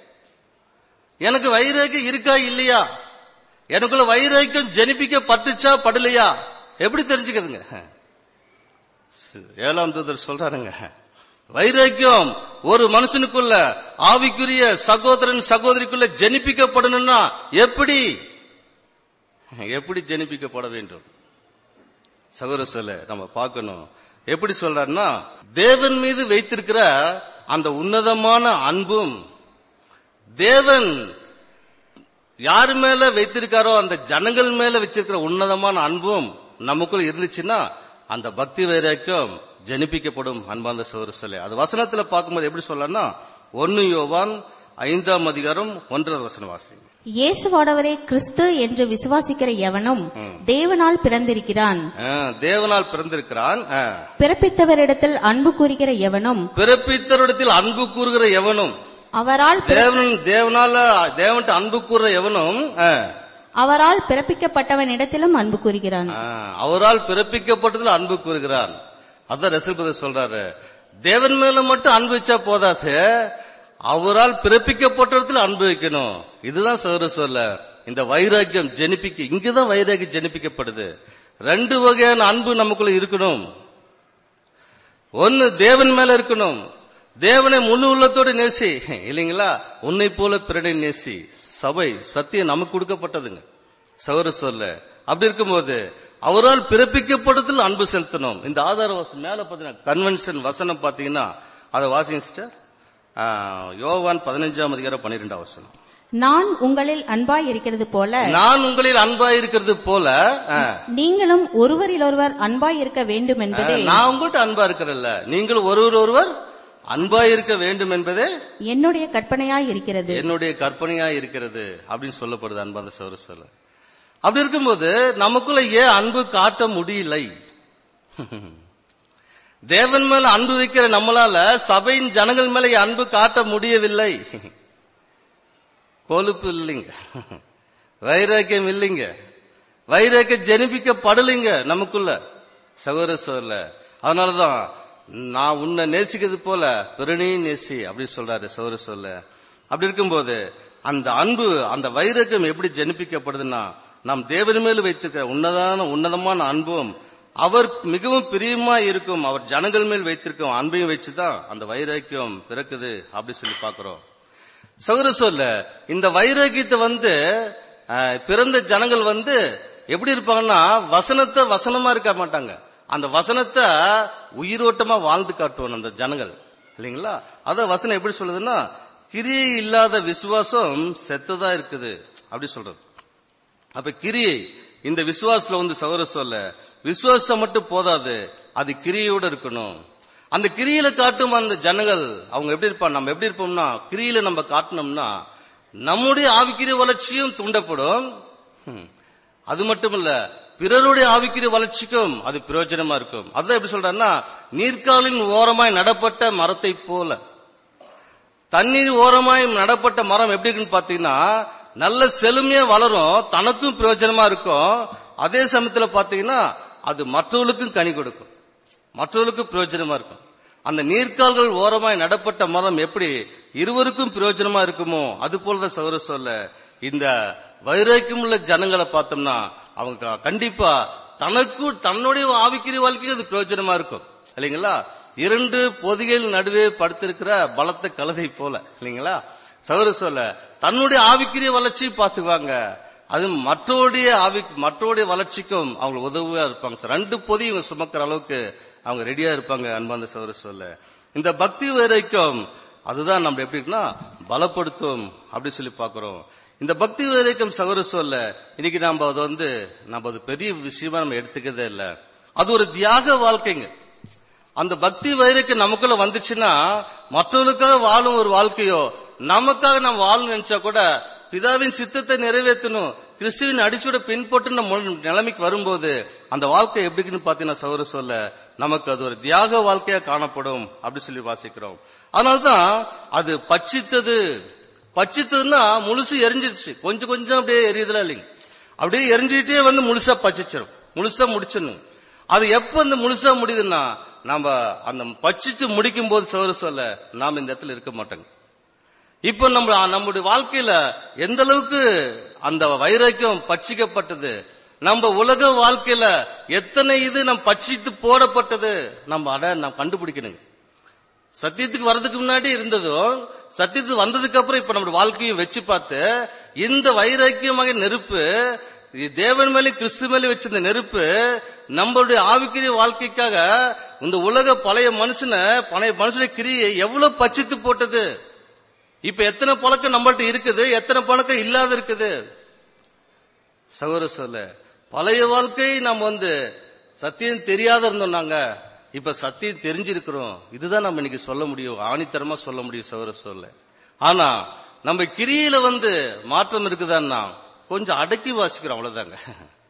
எனக்கு வைராக்கியம் இருக்கா இல்லையா எனக்குள்ள வைராக்கியம் ஜெனிப்பிக்கப்பட்டுச்சா படலையா எப்படி தெரிஞ்சுக்கிறதுங்க ஏழாம் தூதர் சொல்றாருங்க வைராக்கியம் ஒரு மனுஷனுக்குள்ள ஆவிக்குரிய சகோதரன் சகோதரிக்குள்ள ஜெனிப்பிக்கப்படணும்னா எப்படி எப்படி ஜெனிப்பிக்கப்பட வேண்டும் சகோதர சொல்ல நம்ம பார்க்கணும் எப்படி சொல்றாருன்னா தேவன் மீது வைத்திருக்கிற அந்த உன்னதமான அன்பும் தேவன் யாரு மேல வைத்திருக்காரோ அந்த ஜனங்கள் மேல வச்சிருக்கிற உன்னதமான அன்பும் நமக்குள்ள இருந்துச்சுன்னா அந்த பக்தி வைராக்கியம் ஜனிப்பிக்கப்படும் அன்பார்ந்த சோறு சொல்ல அது வசனத்துல பார்க்கும்போது எப்படி சொல்லலாம்னா ஒன்னு யோவான் ஐந்தாம் அதிகாரம் ஒன்றாவது வசன வாசி இயேசுவாடவரே கிறிஸ்து என்று விசுவாசிக்கிற எவனும் தேவனால் பிறந்திருக்கிறான் ஆ, தேவனால் பிறந்திருக்கிறான் ஆ. பிறப்பித்தவரிடத்தில் அன்பு கூறுகிற எவனும் பிறப்பித்தரிடத்தில் அன்பு கூறுகிற எவனும் அவரால் பிற- தேவன் தேவனால தேவன்ட்டு அன்பு கூறுற எவனும் ஆ, அவரால் பிறப்பிக்கப்பட்டவனிடத்திலும் அன்பு கூறுகிறான் ஆ, அவரால் பிறப்பிக்கப்பட்டதில் அன்பு கூறுகிறான் அதான் ரசூல் பிரதர் சொல்றாரு தேவன் மேல மட்டும் அன்பு வச்சா போதாது அவரால் பிறப்பிக்கப்பட்டதில் அன்பு வைக்கணும் இதுதான் சோர சொல்ல இந்த வைராக்கியம் ஜெனிப்பிக்க இங்கதான் வைராக்கியம் ஜெனிப்பிக்கப்படுது ரெண்டு வகையான அன்பு நமக்குள்ள இருக்கணும் ஒன்னு தேவன் மேல இருக்கணும் தேவனை முழு உள்ளத்தோடு நேசி இல்லைங்களா உன்னை போல பிறனை நேசி சபை சத்தியம் நமக்கு கொடுக்கப்பட்டதுங்க சௌர சொல்ல அப்படி இருக்கும்போது அவரால் பிறப்பிக்கப்பட்டதில் அன்பு செலுத்தணும் இந்த ஆதார வசனம் மேல பாத்தீங்கன்னா கன்வென்ஷன் வசனம் பாத்தீங்கன்னா அதை வாசிங்க சிஸ்டர் ஆ, யோவான் பதினஞ்சாம் அதிகாரம் பன்னிரெண்டாம் வசனம் நான் உங்களில் அன்பாய் இருக்கிறது போல நான் உங்களில் அன்பா இருக்கிறது போல ஆ, நீங்களும் ஒருவரிலொருவர் அன்பாய் இருக்க வேண்டும் என்பதே நான் உங்கள்கிட்ட அன்பா இருக்கிறல்ல நீங்கள் ஒருவர் ஒருவர் அன்பா இருக்க வேண்டும் என்பதே என்னுடைய கற்பனையாய் இருக்கிறது என்னுடைய கற்பனையா இருக்கிறது அப்படின்னு சொல்லப்படுது அன்பான சௌர சொல்ல அப்படி இருக்கும்போது நமக்குள்ள ஏன் அன்பு காட்ட முடியலை தேவன் மேல அன்பு வைக்கிற நம்மளால சபையின் ஜனங்கள் மேல ஏன் அன்பு காட்ட முடியவில்லை கொழுப்பு இல்லைங்க வைராக்கியம் இல்லைங்க வைராக்கியம் ஜெனிப்பிக்கப்படலைங்க நமக்குள்ள சகோதர சொல்ல அதனாலதான் நான் உன்னை நேசிக்கிறது போல பிறனையும் நேசி அப்படின்னு சொல்றாரு சகோதர சொல்ல அப்படி இருக்கும்போது அந்த அன்பு அந்த வைராக்கியம் எப்படி ஜெனிப்பிக்கப்படுதுன்னா நாம் தேவன் மேல் வைத்திருக்கிற உன்னதான உன்னதமான அன்பும் அவர் மிகவும் பிரியமா இருக்கும் அவர் ஜனங்கள் மேல் வைத்திருக்கும் அன்பையும் வச்சுதான் அந்த வைராக்கியம் பிறக்குது அப்படி சொல்லி பாக்குறோம் சகோதர சொல்ல இந்த வைராக்கியத்தை வந்து அஹ், பிறந்த ஜனங்கள் வந்து எப்படி இருப்பாங்கன்னா வசனத்தை வசனமா இருக்க மாட்டாங்க அந்த வசனத்தை உயிரோட்டமா வாழ்ந்து காட்டுவோம் அந்த ஜனங்கள் இல்லைங்களா அத வசனம் எப்படி சொல்லுதுன்னா கிரியை இல்லாத விசுவாசம் செத்ததா இருக்குது அப்படி சொல்றது அப்ப கிரியை இந்த விசுவாசத்துல வந்து சகோதர சொல்ல விசுவாசம் மட்டும் போதாது அது கிரியையோட இருக்கணும் அந்த கிரியில காட்டும் அந்த ஜனங்கள் அவங்க எப்படி இருப்பாங்க நம்ம எப்படி இருப்போம்னா கிரியில நம்ம காட்டினோம்னா நம்முடைய ஆவிக்கிரிய வளர்ச்சியும் தூண்டப்படும் ஹம். அது மட்டும் இல்ல பிறருடைய ஆவிக்கிரிய வளர்ச்சிக்கும் அது பிரயோஜனமா இருக்கும் அதான் எப்படி சொல்றாருன்னா நீர்க்காலின் ஓரமாய் நடப்பட்ட மரத்தை போல தண்ணீர் ஓரமாய் நடப்பட்ட மரம் எப்படி இருக்குன்னு பாத்தீங்கன்னா நல்ல செழுமையா வளரும் தனக்கும் பிரயோஜனமா இருக்கும் அதே சமயத்துல பாத்தீங்கன்னா அது மற்றவர்களுக்கும் கனி கொடுக்கும் மற்றவர்களுக்கும் பிரயோஜனமா இருக்கும் அந்த நீர்க்கால்கள் ஓரமாய் நடப்பட்ட மரம் எப்படி இருவருக்கும் பிரயோஜனமா இருக்குமோ அது போலதான் சௌர சொல்ல இந்த வைராக்கியம் உள்ள ஜனங்களை பார்த்தோம்னா அவங்க கண்டிப்பா தனக்கும் தன்னுடைய ஆவிக்கிற வாழ்க்கைக்கு அது பிரயோஜனமா இருக்கும் இல்லைங்களா இரண்டு பொதிகள் நடுவே படுத்திருக்கிற பலத்த கழுதை போல இல்லைங்களா சௌர சொல்ல தன்னுடைய ஆவிக்கிரிய வளர்ச்சியை பார்த்துக்குவாங்க அது மற்றவருடைய ஆவி மற்றவருடைய வளர்ச்சிக்கும் அவங்க உதவியா இருப்பாங்க சார் ரெண்டு பொதி இவங்க சுமக்கிற அளவுக்கு அவங்க ரெடியா இருப்பாங்க அன்பாந்த சௌர சொல்ல இந்த பக்தி வைராக்கியம் அதுதான் நம்ம எப்படி இருக்குன்னா பலப்படுத்தும் அப்படி சொல்லி பார்க்கிறோம் இந்த பக்தி வைராக்கியம் சௌர சொல்ல இன்னைக்கு நம்ம அதை வந்து நம்ம அது பெரிய விஷயமா நம்ம எடுத்துக்கிறதே இல்ல அது ஒரு தியாக வாழ்க்கைங்க அந்த பக்தி வைரக்கு நமக்குள்ள வந்துச்சுன்னா மற்றவர்களுக்காக வாழும் ஒரு வாழ்க்கையோ நமக்காக நம்ம வாழணும் நினைச்சா கூட பிதாவின் சித்தத்தை நிறைவேற்றணும் கிறிஸ்துவின் அடிச்சோட பின்பற்று நம்ம நிலைமைக்கு வரும்போது அந்த வாழ்க்கை எப்படி இருக்குன்னு பாத்தீங்கன்னா சௌர சொல்ல நமக்கு அது ஒரு தியாக வாழ்க்கையா காணப்படும் அப்படி சொல்லி வாசிக்கிறோம் அதனால்தான் அது பட்சித்தது பட்சித்ததுன்னா முழுசு எரிஞ்சிருச்சு கொஞ்சம் கொஞ்சம் அப்படியே எரியுதுல இல்லைங்க அப்படியே எரிஞ்சுக்கிட்டே வந்து முழுசா பச்சிச்சிடும் முழுசா முடிச்சிடணும் அது எப்ப இந்த முழுசா முடியுதுன்னா நம்ம அந்த பச்சிச்சு முடிக்கும் போது சோறு சொல்ல நாம இந்த இடத்துல இருக்க மாட்டோங்க இப்ப நம்ம நம்முடைய வாழ்க்கையில எந்த அளவுக்கு அந்த வைராக்கியம் பட்சிக்கப்பட்டது நம்ம உலக வாழ்க்கையில எத்தனை இது நம் பட்சித்து போடப்பட்டது நம்ம அட நாம் கண்டுபிடிக்கணுங்க சத்தியத்துக்கு வர்றதுக்கு முன்னாடி இருந்ததும் சத்தியத்துக்கு வந்ததுக்கு அப்புறம் இப்ப நம்ம வாழ்க்கையும் வச்சு பார்த்து இந்த வைராக்கியமாக நெருப்பு இது தேவன் மேலே கிறிஸ்து மேலே வச்சிருந்த நெருப்பு நம்மளுடைய ஆவிக்கிரிய வாழ்க்கைக்காக இந்த உலக பழைய மனுஷனை பழைய மனுஷனுடைய கிரியை எவ்வளவு பச்சித்து போட்டது இப்ப எத்தனை பழக்கம் நம்மள்ட்ட இருக்குது எத்தனை பழக்கம் இல்லாத இருக்குது சகோதர சொல்ல பழைய வாழ்க்கை நம்ம வந்து சத்தியம் தெரியாத இருந்தோம் நாங்க இப்ப சத்தியம் தெரிஞ்சிருக்கிறோம் இதுதான் நம்ம இன்னைக்கு சொல்ல முடியும் ஆணித்தரமா சொல்ல முடியும் சகோதர சொல்ல ஆனா நம்ம கிரியில வந்து மாற்றம் இருக்குதான்னா கொஞ்சம் அடக்கி வாசிக்கிறோம் அவ்வளவுதாங்க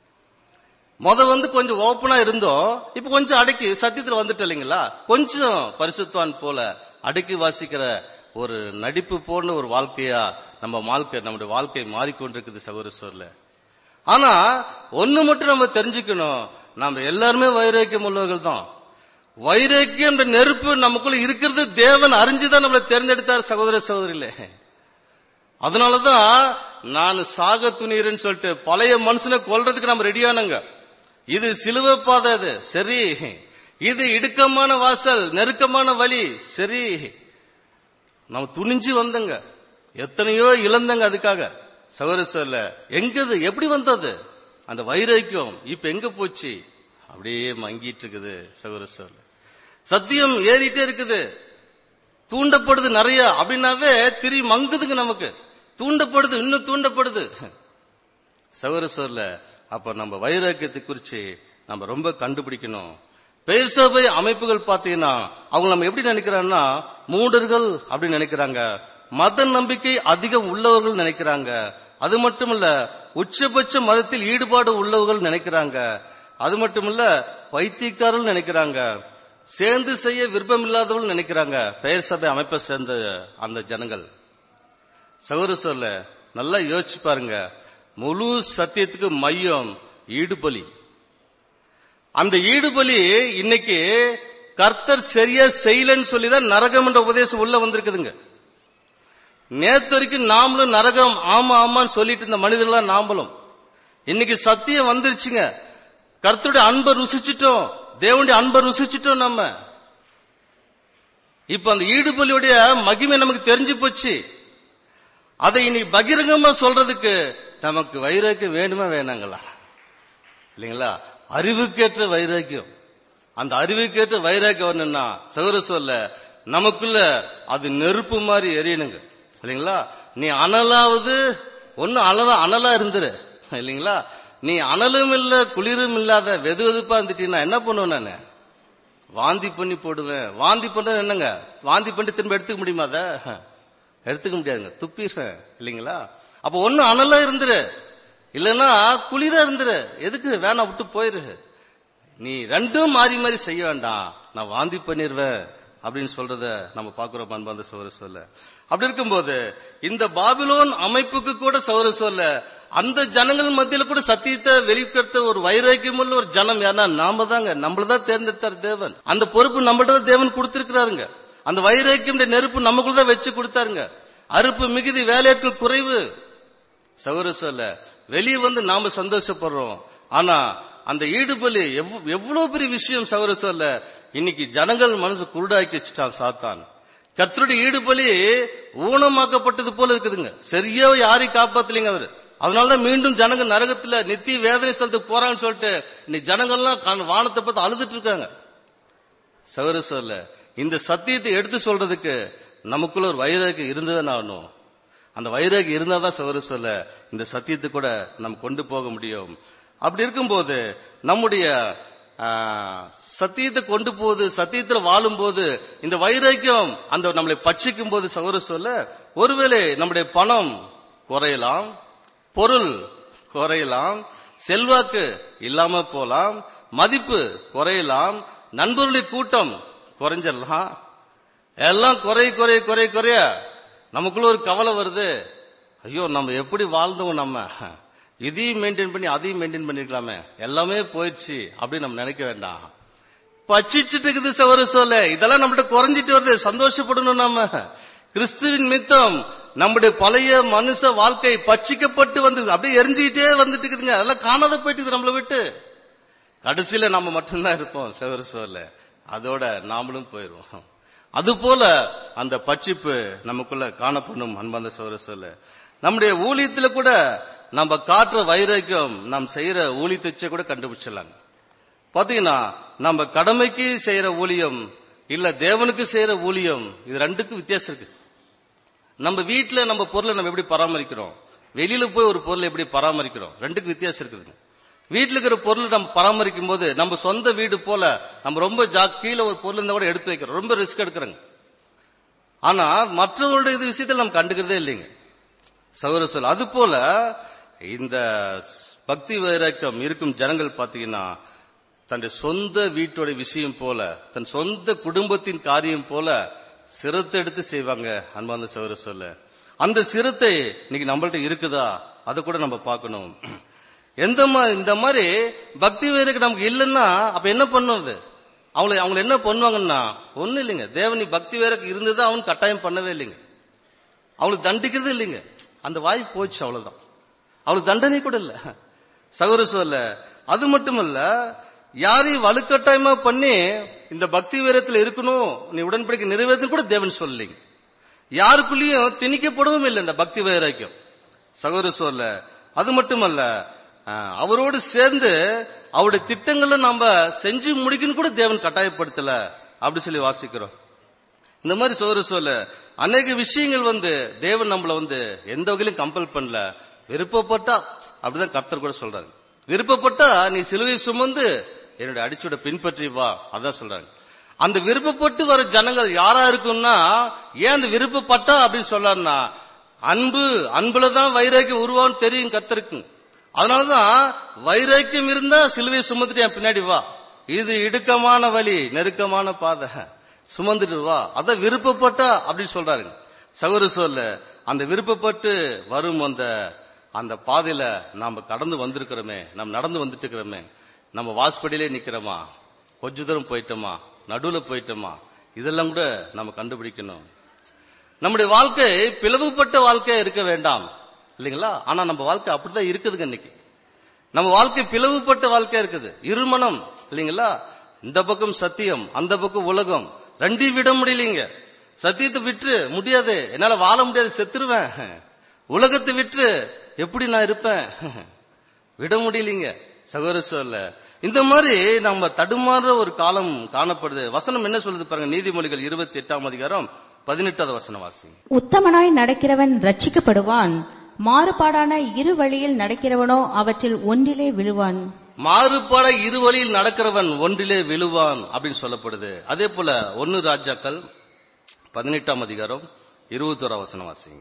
முத வந்து கொஞ்சம் ஓப்பனா இருந்தோம் இப்ப கொஞ்சம் அடக்கி சத்தியத்துல வந்துட்டு இல்லைங்களா கொஞ்சம் பரிசுத்வான் போல அடக்கி வாசிக்கிற ஒரு நடிப்பு போன்ற ஒரு வாழ்க்கையா நம்ம வாழ்க்கை நம்முடைய வாழ்க்கை மாறிக்கொண்டிருக்குது சகோதர சொல்ல ஆனா ஒண்ணு மட்டும் நம்ம தெரிஞ்சுக்கணும் நம்ம எல்லாருமே வைராக்கியம் உள்ளவர்கள் தான் வைராக்கியம் என்ற நெருப்பு நமக்குள்ள இருக்கிறது தேவன் அறிஞ்சுதான் நம்மளை தேர்ந்தெடுத்தார் சகோதர சகோதரிகளே அதனாலதான் நான் சாக துணிறேன்னு சொல்லிட்டு பழைய மனுஷனை கொல்றதுக்கு நம்ம ரெடியானங்க இது சிலுவை பாதை அது சரி இது இடுக்கமான வாசல் நெருக்கமான வழி சரி நம்ம துணிஞ்சு வந்தங்க எத்தனையோ இழந்தங்க அதுக்காக சகோதர சொல்ல எங்கது எப்படி வந்தது அந்த வைராக்கியம் இப்ப எங்க போச்சு அப்படியே மங்கிட்டு இருக்குது சகோதர சொல்ல சத்தியம் ஏறிட்டே இருக்குது தூண்டப்படுது நிறைய அப்படின்னாவே திரி மங்குதுங்க நமக்கு தூண்டப்படுது இன்னும் தூண்டப்படுது சகோதர சொல்ல அப்ப நம்ம வைராக்கியத்தை குறிச்சு நம்ம ரொம்ப கண்டுபிடிக்கணும் பெயர் சபை அமைப்புகள் பாத்தீங்கன்னா அவங்க நம்ம எப்படி நினைக்கிறாங்கன்னா மூடர்கள் அப்படின்னு நினைக்கிறாங்க மத நம்பிக்கை அதிகம் உள்ளவர்கள் நினைக்கிறாங்க அது மட்டும் இல்ல உச்சபட்ச மதத்தில் ஈடுபாடு உள்ளவர்கள் நினைக்கிறாங்க அது மட்டும் இல்ல பைத்தியக்காரர்கள் நினைக்கிறாங்க சேர்ந்து செய்ய விருப்பம் இல்லாதவர்கள் நினைக்கிறாங்க பெயர் சபை அமைப்பை சேர்ந்த அந்த ஜனங்கள் சகோதர சொல்ல நல்லா யோசிச்சு பாருங்க முழு சத்தியத்துக்கு மையம் ஈடுபலி அந்த ஈடுபலி இன்னைக்கு கர்த்தர் சரியா செய்யலன்னு சொல்லிதான் நரகம் என்ற உபதேசம் உள்ள வந்திருக்குதுங்க நேத்து வரைக்கும் நாமளும் நரகம் ஆமா ஆமான்னு சொல்லிட்டு இருந்த மனிதர்களா நாமளும் இன்னைக்கு சத்தியம் வந்துருச்சுங்க கர்த்தருடைய அன்பை ருசிச்சிட்டோம் தேவனுடைய அன்பை ருசிச்சிட்டோம் நம்ம இப்ப அந்த ஈடுபலியுடைய மகிமை நமக்கு தெரிஞ்சு போச்சு அதை இனி பகிரங்கமா சொல்றதுக்கு நமக்கு வைராக்கியம் வேணுமா வேணாங்களா இல்லைங்களா அறிவுக்கேற்ற வைராக்கியம் அந்த அறிவுக்கேற்ற வைராக்கியம் வரணும்னா சகோதர சொல்ல நமக்குள்ள அது நெருப்பு மாதிரி எரியணுங்க இல்லைங்களா நீ அனலாவது ஒண்ணு அனலா அனலா இருந்துரு இல்லைங்களா நீ அனலும் இல்ல குளிரும் இல்லாத வெது வெதுப்பா இருந்துட்டீங்கன்னா என்ன பண்ணுவேன் நானு வாந்தி பண்ணி போடுவேன் வாந்தி பண்றது என்னங்க வாந்தி பண்ணி திரும்ப எடுத்துக்க முடியுமா அத எடுத்துக்க முடியாதுங்க துப்பிடுவேன் இல்லைங்களா அப்ப ஒண்ணு அனலா இருந்துரு இல்லைன்னா குளிரா இருந்துரு எதுக்கு வேணாம் விட்டு போயிரு நீ ரெண்டும் மாறி மாறி செய்ய வேண்டாம் நான் வாந்தி பண்ணிடுவேன் அப்படின்னு சொல்றத நம்ம பாக்குறோம் அன்பாந்த சௌர சொல்ல அப்படி இருக்கும்போது இந்த பாபிலோன் அமைப்புக்கு கூட சௌர சொல்ல அந்த ஜனங்கள் மத்தியில கூட சத்தியத்தை வெளிப்படுத்த ஒரு வைராக்கியமுள்ள ஒரு ஜனம் யாருன்னா நாம தாங்க நம்மளதான் தேர்ந்தெடுத்தார் தேவன் அந்த பொறுப்பு நம்மள்ட்ட தான் தேவன் கொடுத்திருக்கிறாருங்க அந்த வைராக்கியம் நெருப்பு நமக்குள்ள தான் வச்சு கொடுத்தாருங்க அறுப்பு மிகுதி வேலையாட்கள் குறைவு சௌர சொல்ல வெளியே வந்து நாம சந்தோஷப்படுறோம் ஆனா அந்த ஈடுபலி எவ்வ- எவ்வளவு பெரிய விஷயம் சௌர சொல்ல இன்னைக்கு ஜனங்கள் மனசு குருடாக்கி வச்சுட்டான் சாத்தான் கர்த்தருடைய ஈடுபலி ஊனமாக்கப்பட்டது போல இருக்குதுங்க சரியா யாரையும் காப்பாத்தலைங்க அவரு அதனாலதான் மீண்டும் ஜனங்க நரகத்துல நித்திய வேதனை ஸ்தலத்துக்கு போறாங்கன்னு சொல்லிட்டு இன்னைக்கு ஜனங்கள்லாம் கண்- வானத்தை பார்த்து அழுதுட்டு இருக்காங்க சௌர சொல்ல இந்த சத்தியத்தை எடுத்து சொல்றதுக்கு நமக்குள்ள ஒரு வைராகியம் இருந்ததுன்னு ஆகணும் அந்த வைராகியம் இருந்தா தான் சௌர சொல்ல இந்த சத்தியத்தை கூட நம்ம கொண்டு போக முடியும் அப்படி இருக்கும்போது நம்முடைய ஆ, சத்தியத்தை கொண்டு போது சத்தியத்துல வாழும்போது இந்த வைராக்கியம் அந்த நம்மளை பட்சிக்கும் போது சௌர சொல்ல ஒருவேளை நம்முடைய பணம் குறையலாம் பொருள் குறையலாம் செல்வாக்கு இல்லாம போலாம் மதிப்பு குறையலாம் நண்பர்களுடைய கூட்டம் குறைஞ்சிடலாம் எல்லாம் குறை குறை குறை குறைய நமக்குள்ள ஒரு கவலை வருது ஐயோ நம்ம எப்படி வாழ்ந்தோம் நம்ம இதையும் மெயின்டைன் பண்ணி அதையும் மெயின்டைன் பண்ணிருக்கலாமே எல்லாமே போயிடுச்சு அப்படின்னு நம்ம நினைக்க வேண்டாம் பச்சிச்சுட்டு இருக்குது சவர சொல்ல இதெல்லாம் நம்மகிட்ட குறைஞ்சிட்டு வருது சந்தோஷப்படணும் நம்ம கிறிஸ்துவின் மித்தம் நம்முடைய பழைய மனுஷ வாழ்க்கை பட்சிக்கப்பட்டு வந்து அப்படியே எரிஞ்சுக்கிட்டே வந்துட்டு இருக்குதுங்க அதெல்லாம் காணாத போயிட்டு நம்மளை விட்டு கடைசியில நம்ம மட்டும்தான் இருப்போம் சவர சொல்ல அதோட நாமளும் போயிருவோம் அது போல அந்த பட்சிப்பு நமக்குள்ள காணப்படும் அன்பாந்த சோர சொல்ல நம்முடைய ஊழியத்துல கூட நம்ம காட்டுற வைராக்கியம் நாம் செய்யற ஊழியத்தை கூட கண்டுபிடிச்சிடலாங்க பாத்தீங்கன்னா நம்ம கடமைக்கு செய்யற ஊழியம் இல்ல தேவனுக்கு செய்யற ஊழியம் இது ரெண்டுக்கும் வித்தியாசம் இருக்கு நம்ம வீட்டுல நம்ம பொருளை நம்ம எப்படி பராமரிக்கிறோம் வெளியில போய் ஒரு பொருளை எப்படி பராமரிக்கிறோம் ரெண்டுக்கு வித்தியாசம் இருக்குதுங்க வீட்டுல இருக்கிற பொருளை நம்ம பராமரிக்கும் போது நம்ம சொந்த வீடு போல நம்ம ரொம்ப ஜா கீழே ஒரு பொருள் இருந்தா கூட எடுத்து வைக்கிறோம் ரொம்ப ரிஸ்க் எடுக்கிறோங்க ஆனா மற்றவங்களுடைய இது விஷயத்துல நம்ம கண்டுக்கிறதே இல்லைங்க சகோதர சொல் அது போல இந்த பக்தி வைராக்கியம் இருக்கும் ஜனங்கள் பாத்தீங்கன்னா தன்னுடைய சொந்த வீட்டோட விஷயம் போல தன் சொந்த குடும்பத்தின் காரியம் போல சிரத்தை எடுத்து செய்வாங்க அன்பார்ந்த சகோதர சொல்ல அந்த சிரத்தை இன்னைக்கு நம்மள்ட்ட இருக்குதா அதை கூட நம்ம பார்க்கணும் எந்த மா- இந்த மாதிரி பக்தி வைரக்கு நமக்கு இல்லைன்னா அப்ப என்ன பண்ணுவது அவங்களை அவங்க என்ன பண்ணுவாங்கன்னா ஒண்ணும் இல்லைங்க தேவனி பக்தி வைரக்கு இருந்தது அவன் கட்டாயம் பண்ணவே இல்லைங்க அவளுக்கு தண்டிக்கிறது இல்லைங்க அந்த வாய்ப்பு போச்சு அவ்வளவுதான் அவளுக்கு தண்டனை கூட இல்ல சகோதர சொல்ல அது மட்டுமல்ல யாரையும் வலுக்கட்டாயமா பண்ணி இந்த பக்தி வீரத்துல இருக்கணும் நீ உடன்படிக்கை நிறைவேற்ற கூட தேவன் சொல்லலைங்க யாருக்குள்ளேயும் திணிக்கப்படவும் இல்லை இந்த பக்தி வைராக்கியம் சகோதர சொல்ல அது மட்டுமல்ல அஹ், அவரோடு சேர்ந்து அவருடைய திட்டங்களை நாம செஞ்சு முடிக்கணும் கூட தேவன் கட்டாயப்படுத்தல அப்படி சொல்லி வாசிக்கிறோம் இந்த மாதிரி சோறு சொல்ல அநேக விஷயங்கள் வந்து தேவன் நம்மள வந்து எந்த வகையிலும் கம்பல் பண்ணல விருப்பப்பட்டா அப்படிதான் கர்த்தர் கூட சொல்றாங்க விருப்பப்பட்டா நீ சிலுவை சுமந்து என்னுடைய அடிச்சோட பின்பற்றி வா அதான் சொல்றாங்க அந்த விருப்பப்பட்டு வர ஜனங்கள் யாரா இருக்கும்னா ஏன் அந்த விருப்பப்பட்டா அப்படின்னு சொல்றாருன்னா அன்பு அன்புலதான் வைராக்கியம் உருவான்னு தெரியும் கர்த்தருக்கு அதனாலதான் வைராக்கியம் இருந்தா சிலுவை சுமந்துட்டு என் பின்னாடி வா இது இடுக்கமான வழி நெருக்கமான பாதை சுமந்துட்டு வா அத விருப்பப்பட்டா அப்படின்னு சொல்றாருங்க சகோதர சொல்ல அந்த விருப்பப்பட்டு வரும் அந்த அந்த பாதையில நாம கடந்து வந்திருக்கிறோமே நம்ம நடந்து வந்துட்டு இருக்கிறோமே நம்ம வாசப்படியிலே நிக்கிறோமா கொஞ்ச தூரம் போயிட்டோமா நடுவுல போயிட்டோமா இதெல்லாம் கூட நம்ம கண்டுபிடிக்கணும் நம்முடைய வாழ்க்கை பிளவுபட்ட வாழ்க்கையா இருக்க வேண்டாம் இல்லைங்களா ஆனா நம்ம வாழ்க்கை அப்படிதான் இருக்குதுங்க இன்னைக்கு நம்ம வாழ்க்கை பிளவுபட்ட வாழ்க்கையா இருக்குது இருமனம் இல்லைங்களா இந்த பக்கம் சத்தியம் அந்த பக்கம் உலகம் ரெண்டையும் விட முடியலைங்க சத்தியத்தை விட்டு முடியாது என்னால வாழ முடியாது செத்துருவேன் உலகத்தை விட்டு எப்படி நான் இருப்பேன் விட முடியலைங்க சகோதர சொல்ல இந்த மாதிரி நம்ம தடுமாறுற ஒரு காலம் காணப்படுது வசனம் என்ன சொல்லுது பாருங்க நீதிமொழிகள் இருபத்தி எட்டாம் அதிகாரம் பதினெட்டாவது வசனம் வாசி உத்தமனாய் நடக்கிறவன் ரட்சிக்கப்படுவான் மாறுபாடான இரு வழியில் நடக்கிறவனோ அவற்றில் ஒன்றிலே விழுவான் மாறுபாட இரு வழியில் நடக்கிறவன் ஒன்றிலே விழுவான் அப்படின்னு சொல்லப்படுது அதே போல ஒன்னு ராஜாக்கள் பதினெட்டாம் அதிகாரம் இருபத்தோரா வசனம் வாசிங்க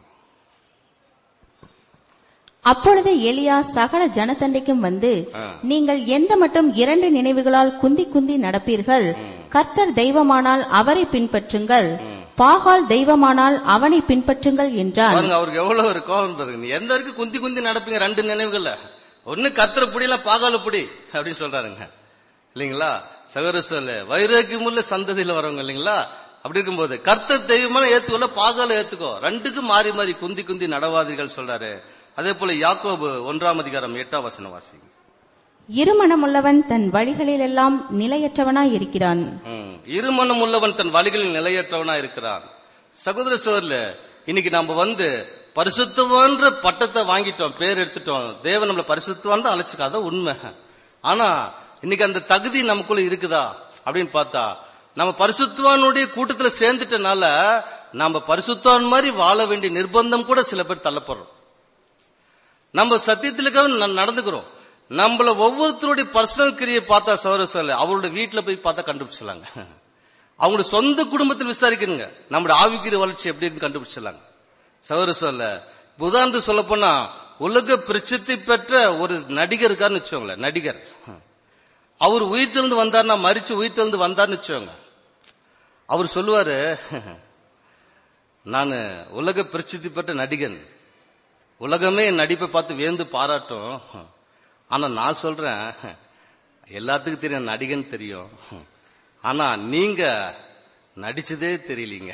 அப்பொழுது எலியா சகல ஜனத்தண்டைக்கும் வந்து நீங்கள் எந்த மட்டும் இரண்டு நினைவுகளால் குந்தி குந்தி நடப்பீர்கள் கர்த்தர் தெய்வமானால் அவரை பின்பற்றுங்கள் பாகால் தெய்வமானால் அவனை பின்பற்றுங்கள் என்றான் பாருங்க அவருக்கு எவ்வளவு ஒரு கோபம் பாருங்க நீ எந்த வரைக்கும் குந்தி குந்தி நடப்பீங்க ரெண்டு நினைவுகள்ல ஒண்ணு கத்திர புடியில பாகால புடி அப்படின்னு சொல்றாருங்க இல்லைங்களா சகோதர சொல்ல வைராக்கியமுள்ள சந்ததியில வரவங்க இல்லைங்களா அப்படி இருக்கும்போது கர்த்தர் தெய்வமான ஏத்துக்கொள்ள பாகால ஏத்துக்கோ ரெண்டுக்கும் மாறி மாறி குந்தி குந்தி நடவாதீர்கள் சொல்றாரு அதே போல யாக்கோபு ஒன்றாம் அதிகாரம் எட்டாம் வசனம் வாசி இருமனமுள்ளவன் தன் வழிகளிலெல்லாம் நிலையற்றவனாய் இருக்கிறான் ம். இருமனம் உள்ளவன் தன் வழிகளில் நிலையற்றவனா இருக்கிறான் சகோதர சோர்ல இன்னைக்கு நம்ம வந்து பரிசுத்தவான்ற பட்டத்தை வாங்கிட்டோம் பேர் எடுத்துட்டோம் தேவன் நம்மள பரிசுத்தவான் தான் அழைச்சுக்காத உண்மை ஆனா இன்னைக்கு அந்த தகுதி நமக்குள்ள இருக்குதா அப்படின்னு பார்த்தா நம்ம பரிசுத்தவானுடைய கூட்டத்துல சேர்ந்துட்டனால நம்ம பரிசுத்தவான் மாதிரி வாழ வேண்டிய நிர்பந்தம் கூட சில பேர் தள்ளப்படுறோம் நம்ம சத்தியத்திலுக்காக ந- நடந்துக்கிறோம் நம்மள ஒவ்வொருத்தருடைய பர்சனல் கிரியை பார்த்தா சௌர சொல்ல அவரோட வீட்டுல போய் பார்த்தா கண்டுபிடிச்சலாங்க அவங்களோட சொந்த குடும்பத்தில் விசாரிக்கணுங்க நம்மளோட ஆவிக்கிற வளர்ச்சி எப்படி இருக்குன்னு கண்டுபிடிச்சலாங்க சௌர சொல்ல உதாரணத்துக்கு சொல்ல போனா உலக பிரசித்தி பெற்ற ஒரு நடிகர் இருக்காருன்னு வச்சுக்கோங்களேன் நடிகர் அவர் உயிர்த்தெழுந்து வந்தார்னா மறிச்சு உயிர்த்தெழுந்து வந்தார்னு வச்சுக்கோங்க அவர் சொல்லுவாரு நான் உலக பிரசித்தி பெற்ற நடிகன் உலகமே என் நடிப்பை பார்த்து வியந்து பாராட்டும் ஆனா நான் சொல்றேன் எல்லாத்துக்கும் தெரியும் நடிகன் தெரியும் ஆனா நீங்க நடிச்சதே தெரியலீங்க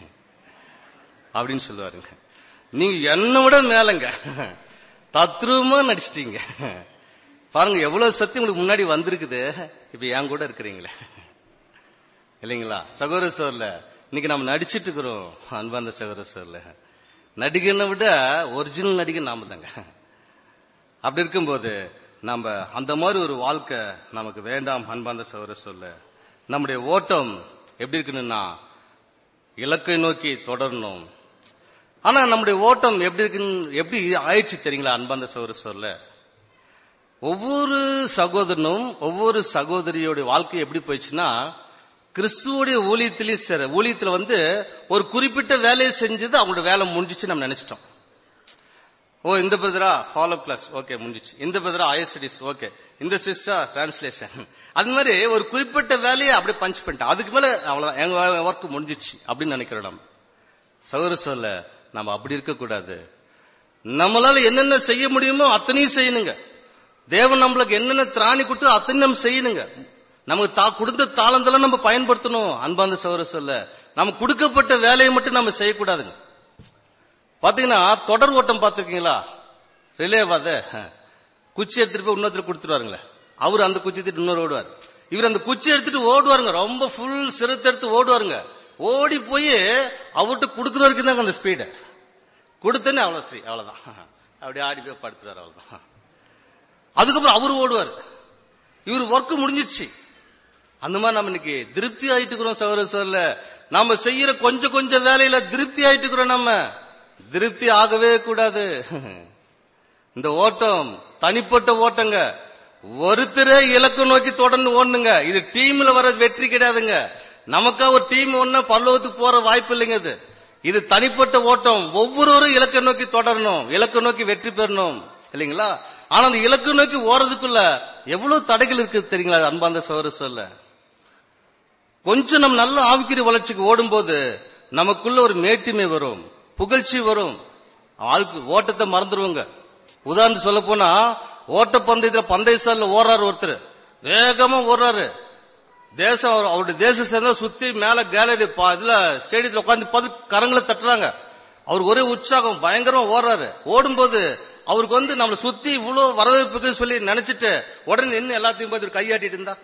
அப்படின்னு சொல்லுவாருங்க நீங்க என்னை விட மேலங்க தத்ரூபமா நடிச்சிட்டீங்க பாருங்க எவ்வளவு சக்தி உங்களுக்கு முன்னாடி வந்திருக்குது இப்ப என் கூட இருக்கிறீங்களே இல்லைங்களா சகோதர சோர்ல இன்னைக்கு நம்ம நடிச்சிட்டு இருக்கிறோம் அன்பாந்த சகோதர சோர்ல நடிகனை விட ஒரிஜினல் நடிகன் நாம தாங்க அப்படி இருக்கும்போது நம்ம அந்த மாதிரி ஒரு வாழ்க்கை நமக்கு வேண்டாம் அன்பாந்த சகோதர சொல்ல நம்முடைய ஓட்டம் எப்படி இருக்கணும்னா இலக்கை நோக்கி தொடரணும் ஆனா நம்முடைய ஓட்டம் எப்படி இருக்குன்னு எப்படி ஆயிடுச்சு தெரியுங்களா அன்பாந்த சகோதர சொல்ல ஒவ்வொரு சகோதரனும் ஒவ்வொரு சகோதரியோட வாழ்க்கை எப்படி போயிடுச்சுன்னா கிறிஸ்துவோடைய ஊழியத்திலேயே சரி ஊழியத்துல வந்து ஒரு குறிப்பிட்ட வேலையை செஞ்சது அவங்களோட வேலை முடிஞ்சிச்சு நம்ம நினைச்சிட்டோம் ஓ இந்த பிரதரா ஃபாலோ கிளாஸ் ஓகே முடிஞ்சிச்சு இந்த பிரதரா ஐஎஸ்டிஸ் ஓகே இந்த சிஸ்டா டிரான்ஸ்லேஷன் அது மாதிரி ஒரு குறிப்பிட்ட வேலையை அப்படியே பஞ்ச் பண்ணிட்டோம் அதுக்கு மேல அவ்வளவுதான் எங்க ஒர்க் முடிஞ்சிச்சு அப்படின்னு நினைக்கிறோம் நம்ம சௌர சொல்ல நம்ம அப்படி இருக்கக்கூடாது நம்மளால என்னென்ன செய்ய முடியுமோ அத்தனையும் செய்யணுங்க தேவன் நம்மளுக்கு என்னென்ன திராணி கொடுத்து அத்தனை நம்ம செய்யணுங்க நமக்கு தா கொடுத்த தாளந்தெல்லாம் நம்ம பயன்படுத்தணும் அன்பாந்த சௌர சொல்ல நம்ம கொடுக்கப்பட்ட வேலையை மட்டும் நம்ம செய்யக்கூடாதுங்க பாத்தீங்கன்னா தொடர் ஓட்டம் பாத்திருக்கீங்களா ரிலேவாத குச்சி எடுத்துட்டு போய் இன்னொருத்தர் கொடுத்துருவாருங்களே அவர் அந்த குச்சி எடுத்துட்டு இன்னொரு ஓடுவார் இவர் அந்த குச்சி எடுத்துட்டு ஓடுவாருங்க ரொம்ப ஃபுல் சிரத்தை எடுத்து ஓடுவாருங்க ஓடி போய் அவர்கிட்ட கொடுக்குற வரைக்கும் தாங்க அந்த ஸ்பீடு கொடுத்தேன்னு அவ்வளவு ஃப்ரீ அவ்வளவுதான் அப்படியே ஆடி போய் படுத்துறாரு அவ்வளவுதான் அதுக்கப்புறம் அவரு ஓடுவார் இவர் ஒர்க் முடிஞ்சிடுச்சு அந்த மாதிரி நம்ம இன்னைக்கு திருப்தி ஆயிட்டு இருக்கிறோம் சகோதர சொல்ல நாம செய்யற கொஞ்சம் கொஞ்சம் வேலையில திருப்தி ஆயிட்டு இருக்கிறோம் நம்ம திருப்தி ஆகவே கூடாது இந்த ஓட்டம் தனிப்பட்ட ஓட்டங்க ஒருத்தரே இலக்கு நோக்கி தொடர்ந்து ஓடணுங்க இது டீம்ல வர வெற்றி கிடையாதுங்க நமக்கா ஒரு டீம் ஒன்னா பல்லவத்துக்கு போற வாய்ப்பு இல்லைங்க இது இது தனிப்பட்ட ஓட்டம் ஒவ்வொருவரும் இலக்கை நோக்கி தொடரணும் இலக்கை நோக்கி வெற்றி பெறணும் இல்லைங்களா ஆனா அந்த இலக்கு நோக்கி ஓறதுக்குள்ள எவ்வளவு தடைகள் இருக்கு தெரியுங்களா அன்பாந்த சோர சொல்ல கொஞ்சம் நம்ம நல்ல ஆவிக்கிற வளர்ச்சிக்கு ஓடும்போது நமக்குள்ள ஒரு மேட்டிமை வரும் புகழ்ச்சி வரும் ஆளுக்கு ஓட்டத்தை மறந்துடுவோங்க உதாரணம் சொல்ல போனா ஓட்ட பந்தயத்துல பந்தய சாலையில ஓடுறாரு ஒருத்தர் வேகமா ஓடுறாரு தேசம் அவர்- அவருடைய தேச சேர்ந்த சுத்தி மேல கேலரி இதுல ஸ்டேடியத்துல உட்காந்து பது கரங்களை தட்டுறாங்க அவர் ஒரே உற்சாகம் பயங்கரமா ஓடுறாரு ஓடும்போது அவருக்கு வந்து நம்மளை சுத்தி இவ்வளவு வரவேற்புக்கு சொல்லி நினைச்சிட்டு உடனே நின்று எல்லாத்தையும் பார்த்து கையாட்டிட்டு இருந்தா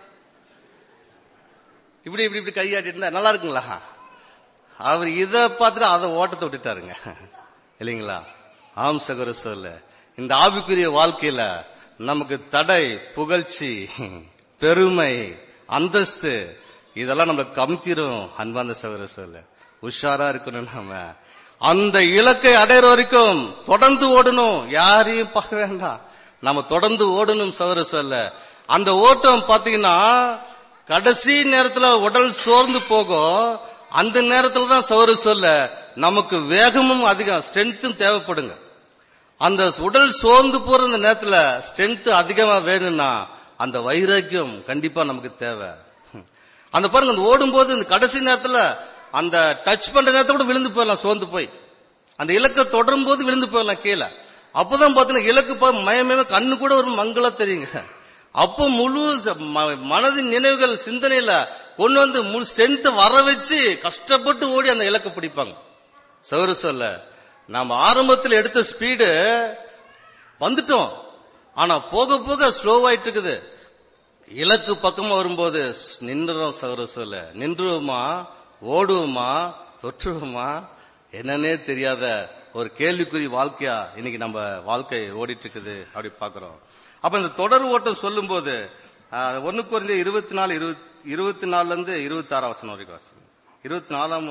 இப்படி இப்படி இப்படி கையாட்டிட்டு இருந்தா நல்லா இருக்குங்களா அவர் இத பார்த்துட்டு அதை ஓட்டத்தை விட்டுட்டாருங்க இல்லைங்களா ஆம் சகோர சொல்ல இந்த ஆவிக்குரிய வாழ்க்கையில நமக்கு தடை புகழ்ச்சி பெருமை அந்தஸ்து இதெல்லாம் நம்மளுக்கு கம்திரும் அன்பாந்த சகோர சொல்ல உஷாரா இருக்கணும் நாம அந்த இலக்கை அடையிற வரைக்கும் தொடர்ந்து ஓடணும் யாரையும் பார்க்க வேண்டாம் நம்ம தொடர்ந்து ஓடணும் சவர சொல்ல அந்த ஓட்டம் பாத்தீங்கன்னா கடைசி நேரத்துல உடல் சோர்ந்து போகும் அந்த நேரத்துல தான் சவர சொல்ல நமக்கு வேகமும் அதிகம் ஸ்ட்ரென்த்தும் தேவைப்படுங்க அந்த உடல் சோர்ந்து போற அந்த நேரத்துல ஸ்ட்ரென்த் அதிகமா வேணும்னா அந்த வைராக்கியம் கண்டிப்பா நமக்கு தேவை அந்த பாருங்க அந்த ஓடும்போது இந்த கடைசி நேரத்துல அந்த டச் பண்ற நேரத்துல கூட விழுந்து போயிடலாம் சோர்ந்து போய் அந்த இலக்கை தொடரும் போது விழுந்து போயிடலாம் கீழே அப்பதான் பாத்தீங்கன்னா இலக்கு பா- மயமயமா கண்ணு கூட ஒரு மங்களா தெரியுங்க அப்போ முழு ச- ம- மனதின் நினைவுகள் சிந்தனையில கொண்டு வந்து முழு ஸ்ட்ரென்த் வர வச்சு கஷ்டப்பட்டு ஓடி அந்த இலக்கை பிடிப்பாங்க சௌர சொல்ல நாம ஆரம்பத்தில் எடுத்த ஸ்பீடு வந்துட்டோம் ஆனா போக போக ஸ்லோவாயிட்டு இருக்குது இலக்கு பக்கமா வரும்போது நின்றுறோம் சௌர சொல்ல நின்றுவோமா ஓடுவோமா தொற்றுவோமா என்னன்னே தெரியாத ஒரு கேள்விக்குறி வாழ்க்கையா இன்னைக்கு நம்ம வாழ்க்கை ஓடிட்டு இருக்குது அப்படி பாக்குறோம் அப்ப இந்த தொடர் ஓட்டம் சொல்லும்போது ஆஹ், ஒண்ணு குறைந்த இருபத்தி நாலு இருபத்தி நாலுல இருந்து இருபத்தி ஆறாம் வசனம் வரைக்கும் வாசிங்க இருபத்தி நாலாம்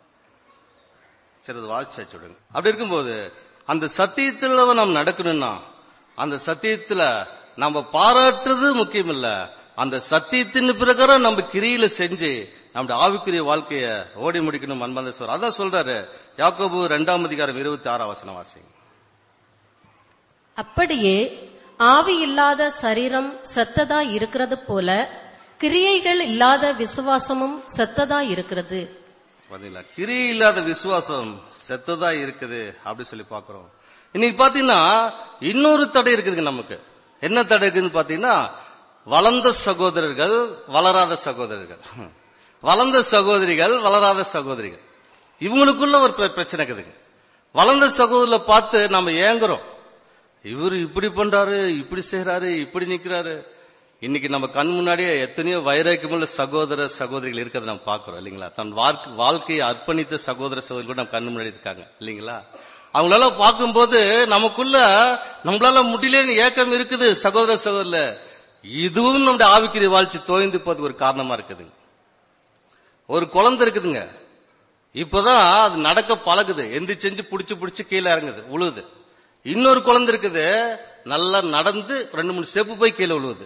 சரி அது வாசிச்சு விடுங்க அப்படி இருக்கும்போது அந்த சத்தியத்துல நாம் நடக்கணும்னா அந்த சத்தியத்துல நம்ம பாராட்டுறது முக்கியம் இல்ல அந்த சத்தியத்தின் பிரகாரம் நம்ம கிரியில செஞ்சு நம்முடைய ஆவிக்குரிய வாழ்க்கைய ஓடி முடிக்கணும் அன்பந்த சொல்ற அதான் சொல்றாரு யாக்கோபு ரெண்டாம் அதிகாரம் இருபத்தி ஆறாம் வசனம் வாசிங்க அப்படியே ஆவி இல்லாத சரீரம் செத்ததா இருக்கிறது போல கிரியைகள் இல்லாத விசுவாசமும் செத்ததா இருக்கிறது பாத்தீங்களா கிரி இல்லாத விசுவாசம் செத்ததா இருக்குது அப்படி சொல்லி பாக்குறோம் இன்னைக்கு பாத்தீங்கன்னா இன்னொரு தடை இருக்குதுங்க நமக்கு என்ன தடை இருக்குதுன்னு பாத்தீங்கன்னா வளர்ந்த சகோதரர்கள் வளராத சகோதரர்கள் வளர்ந்த சகோதரிகள் வளராத சகோதரிகள் இவங்களுக்குள்ள ஒரு பிர- பிரச்சனை இருக்குதுங்க வளர்ந்த சகோதரரை பார்த்து நம்ம ஏங்குறோம் இவரு இப்படி பண்றாரு இப்படி செய்யறாரு இப்படி நிக்கிறாரு இன்னைக்கு நம்ம கண் முன்னாடியே எத்தனையோ வைராக்கியமுள்ள சகோதர சகோதரிகள் இருக்கிறத நம்ம பாக்குறோம் இல்லைங்களா தன் வாழ்க்கை- வாழ்க்கையை அர்ப்பணித்த சகோதர சகோதரிகள் கூட நம்ம கண் முன்னாடி இருக்காங்க இல்லைங்களா அவங்களால பார்க்கும்போது நமக்குள்ள நம்மளால முடியலன்னு ஏக்கம் இருக்குது சகோதர சகோதரல இதுவும் நம்முடைய ஆவிக்குரிய வாழ்ச்சி தோய்ந்து போறதுக்கு ஒரு காரணமா இருக்குதுங்க ஒரு குழந்தை இருக்குதுங்க இப்பதான் அது நடக்க பழகுது எந்த செஞ்சு புடிச்சு புடிச்சு கீழே இறங்குது உழுவுது இன்னொரு குழந்தை இருக்குது நல்லா நடந்து ரெண்டு மூணு ஸ்டெப் போய் கீழே விழுவுது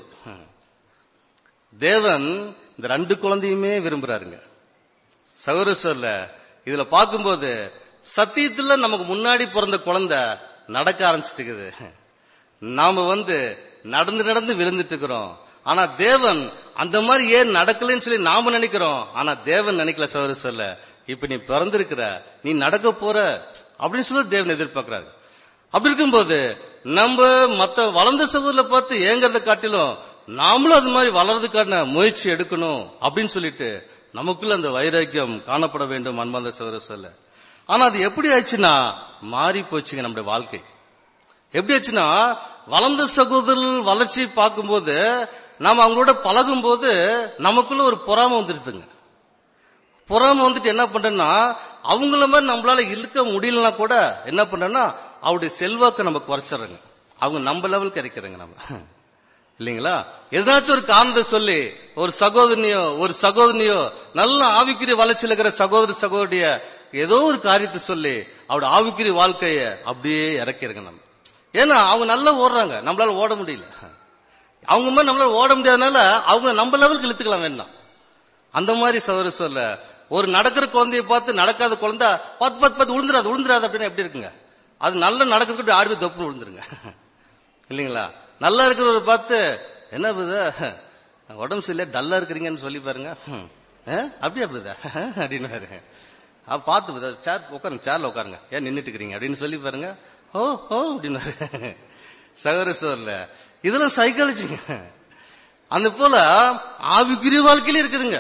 தேவன் இந்த ரெண்டு குழந்தையுமே விரும்புறாருங்க சகோதர சொல்ல இதுல பார்க்கும்போது சத்தியத்துல நமக்கு முன்னாடி பிறந்த குழந்தை நடக்க ஆரம்பிச்சிட்டு இருக்குது நாம வந்து நடந்து நடந்து விழுந்துட்டு இருக்கிறோம் ஆனா தேவன் அந்த மாதிரி ஏன் நடக்கலன்னு சொல்லி நாம நினைக்கிறோம் ஆனா தேவன் நினைக்கல சகோதர சொல்ல இப்ப நீ பிறந்திருக்கிற நீ நடக்க போற அப்படின்னு சொல்லி தேவன் எதிர்பார்க்கிறாரு அப்படி இருக்கும்போது நம்ம மத்த வளர்ந்த சகோதரில் பார்த்து ஏங்கறத காட்டிலும் நாமளும் அது மாதிரி வளர்றதுக்கான முயற்சி எடுக்கணும் அப்படின்னு சொல்லிட்டு நமக்குள்ள அந்த வைராக்கியம் காணப்பட வேண்டும் அன்பாந்த சகோதர சொல்ல ஆனா அது எப்படி ஆச்சுன்னா மாறி போச்சுங்க நம்முடைய வாழ்க்கை எப்படி ஆச்சுன்னா வளர்ந்த சகோதரர்கள் வளர்ச்சி பார்க்கும்போது நாம அவங்களோட பழகும் போது நமக்குள்ள ஒரு பொறாமை வந்துருதுங்க பொறாமை வந்துட்டு என்ன பண்றேன்னா அவங்கள மாதிரி நம்மளால இழுக்க முடியலனா கூட என்ன பண்றேன்னா அவருடைய செல்வாக்க நம்ம குறைச்சிடுறோங்க அவங்க நம்ம லெவலுக்கு இறக்கிறோங்க நம்ம இல்லைங்களா ஏதாச்சும் ஒரு காரணத்தை சொல்லி ஒரு சகோதரனையோ ஒரு சகோதரனையோ நல்ல ஆவிக்குரிய வளர்ச்சியில் இருக்கிற சகோதர சகோதரிய ஏதோ ஒரு காரியத்தை சொல்லி அவரோட ஆவிக்குரிய வாழ்க்கைய அப்படியே இறக்கிருங்க நம்ம ஏன்னா அவங்க நல்லா ஓடுறாங்க நம்மளால ஓட முடியல அவங்க மாதிரி நம்மளால ஓட முடியாதனால அவங்க நம்ம லெவலுக்கு இழுத்துக்கலாம் வேண்டாம் அந்த மாதிரி சகோதர சொல்ல ஒரு நடக்கிற குழந்தைய பார்த்து நடக்காத குழந்தை பத்து பத்து பத்து விழுந்துராது விழுந்துராது அப்படின்னு எப்படி இருக்குங்க அது நல்ல நடக்கிறதுக்கு அப்படி ஆடி தப்புன்னு விழுந்துருங்க இல்லைங்களா நல்லா இருக்கிறவரை பார்த்து என்ன புதா உடம்பு சரியில்லை டல்லா இருக்கிறீங்கன்னு சொல்லி பாருங்க ஹம். ஆ? அப்படியா புதா அப்படின்னு பாருங்க அப்ப பார்த்து புதா சேர் உட்காருங்க சேர்ல உட்காருங்க ஏன் நின்னுட்டு இருக்கிறீங்க அப்படின்னு சொல்லி பாருங்க ஓ ஓ அப்படின்னு சகோதர சோர்ல இதெல்லாம் சைக்காலஜிங்க அந்த போல ஆவிக்குரிய வாழ்க்கையில இருக்குதுங்க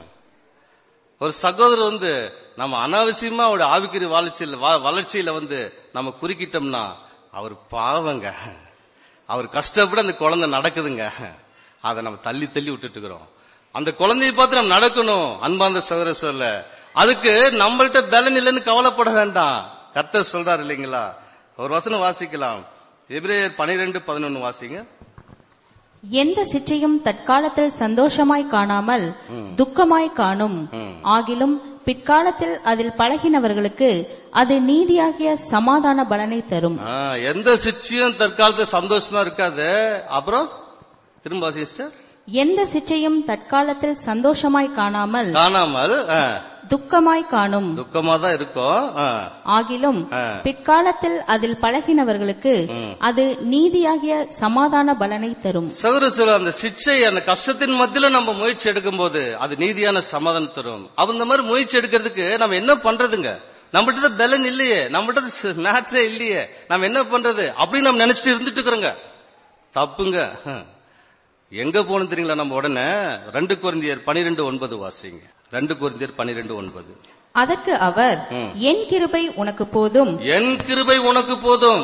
ஒரு சகோதரர் வந்து நம்ம அனாவசியமா அவருடைய ஆவிக்குரிய வளர்ச்சியில வ- வளர்ச்சியில வந்து நம்ம குறுக்கிட்டோம்னா அவர் பாவங்க அவர் கஷ்டப்பட அந்த குழந்தை நடக்குதுங்க அதை நம்ம தள்ளி தள்ளி விட்டுட்டு இருக்கிறோம் அந்த குழந்தையை பார்த்து நம்ம நடக்கணும் அன்பாந்த சகோதர சொல்ல அதுக்கு நம்மள்ட்ட பலன் இல்லைன்னு கவலைப்பட வேண்டாம் கர்த்தர் சொல்றாரு இல்லைங்களா ஒரு வசனம் வாசிக்கலாம் எபிரேயர் பனிரெண்டு பதினொன்னு வாசிங்க எந்த சிற்றையும் தற்காலத்தில் சந்தோஷமாய் காணாமல் துக்கமாய் காணும் ஆகிலும் பிற்காலத்தில் அதில் பழகினவர்களுக்கு அது நீதியாகிய சமாதான பலனை தரும் ஆ, எந்த சிச்சியும் தற்காலத்துல சந்தோஷமா இருக்காது அப்புறம் திரும்ப சிஸ்டர் எந்த சிற்றையும் தற்காலத்தில் சந்தோஷமாய் காணாமல் காணாமல் ஆ, துக்கமாய் காணும் துக்கமா தான் இருக்கும் ஆ, ஆகிலும் ஆ. பிற்காலத்தில் அதில் பழகினவர்களுக்கு அது நீதியாகிய சமாதான பலனை தரும் சகோதர சொல்ல அந்த சிச்சை அந்த கஷ்டத்தின் மத்தியில நம்ம முயற்சி எடுக்கும் போது அது நீதியான சமாதானம் தரும் அப்ப இந்த மாதிரி முயற்சி எடுக்கிறதுக்கு நம்ம என்ன பண்றதுங்க நம்மகிட்ட பலன் இல்லையே நம்மகிட்ட மேட்ரே இல்லையே நம்ம என்ன பண்றது அப்படின்னு நம்ம நினைச்சிட்டு இருந்துட்டு இருக்கிறோங்க தப்புங்க ஹம். எங்க போகணும் தெரியுங்களா நம்ம உடனே ரெண்டு குருந்தியர் பனிரெண்டு ஒன்பது வாசிங்க ரெண்டு குருந்தியர் பனிரெண்டு ஒன்பது அதற்கு அவர் என் கிருபை உனக்கு போதும் என் கிருபை உனக்கு போதும்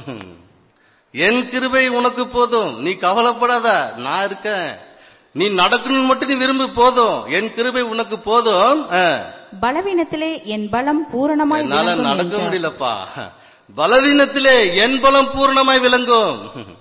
என் கிருபை உனக்கு போதும் நீ கவலைப்படாத நான் இருக்கேன் நீ நடக்கணும்னு மட்டும் நீ விரும்பு போதும் என் கிருபை உனக்கு போதும் ஆ. பலவீனத்திலே என் பலம் பூரணமாய் என்னால விளங்கும் நடக்க என்றார். முடியலப்பா பலவீனத்திலே என் பலம் பூரணமாய் விளங்கும்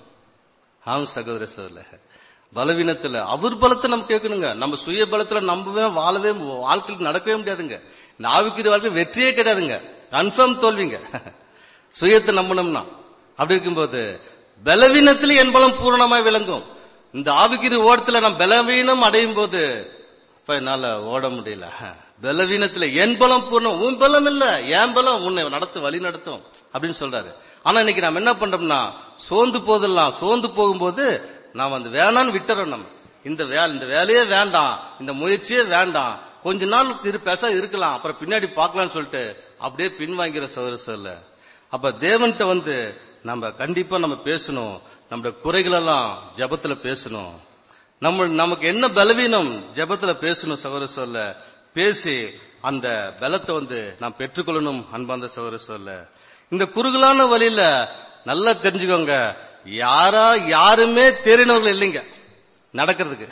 ஆம் சகோதர சொல்ல பலவீனத்துல அவர் பலத்தை நம்ம கேட்கணுங்க நம்ம சுய பலத்துல நம்பவே வாழவே வாழ்க்கையில் நடக்கவே முடியாதுங்க இந்த ஆவிக்குரிய வாழ்க்கை வெற்றியே கிடையாதுங்க கன்ஃபார்ம் தோல்விங்க சுயத்தை நம்பணும்னா அப்படி இருக்கும்போது பலவீனத்துல என் பலம் பூரணமாய் விளங்கும் இந்த ஆவிக்குரிய ஓட்டத்துல நம்ம பலவீனம் அடையும் போது அப்ப என்னால ஓட முடியல பலவீனத்துல என் பலம் பூர்ணம் உன் பலம் இல்ல என் பலம் உன்னை நடத்து வழி நடத்தும் அப்படின்னு சொல்றாரு ஆனா இன்னைக்கு நம்ம என்ன பண்றோம்னா சோர்ந்து போதெல்லாம் சோர்ந்து போகும்போது நாம் அந்த வேணான்னு விட்டுறோம் நம்ம இந்த வேலை இந்த வேலையே வேண்டாம் இந்த முயற்சியே வேண்டாம் கொஞ்ச நாள் இரு பேச இருக்கலாம் அப்புறம் பின்னாடி பார்க்கலாம்னு சொல்லிட்டு அப்படியே பின்வாங்கிற சோதர சொல்ல அப்ப தேவன்கிட்ட வந்து நம்ம கண்டிப்பா நம்ம பேசணும் நம்முடைய குறைகளெல்லாம் ஜெபத்துல பேசணும் நம்ம நமக்கு என்ன பலவீனம் ஜெபத்துல பேசணும் சகோதர சொல்ல பேசி அந்த பலத்தை வந்து நாம் பெற்றுக்கொள்ளணும் அன்பாந்த சகோதர சொல்ல இந்த குறுகலான வழியில நல்லா தெரிஞ்சுக்கோங்க யாரா யாருமே தேறினவர்கள் இல்லைங்க நடக்கிறதுக்கு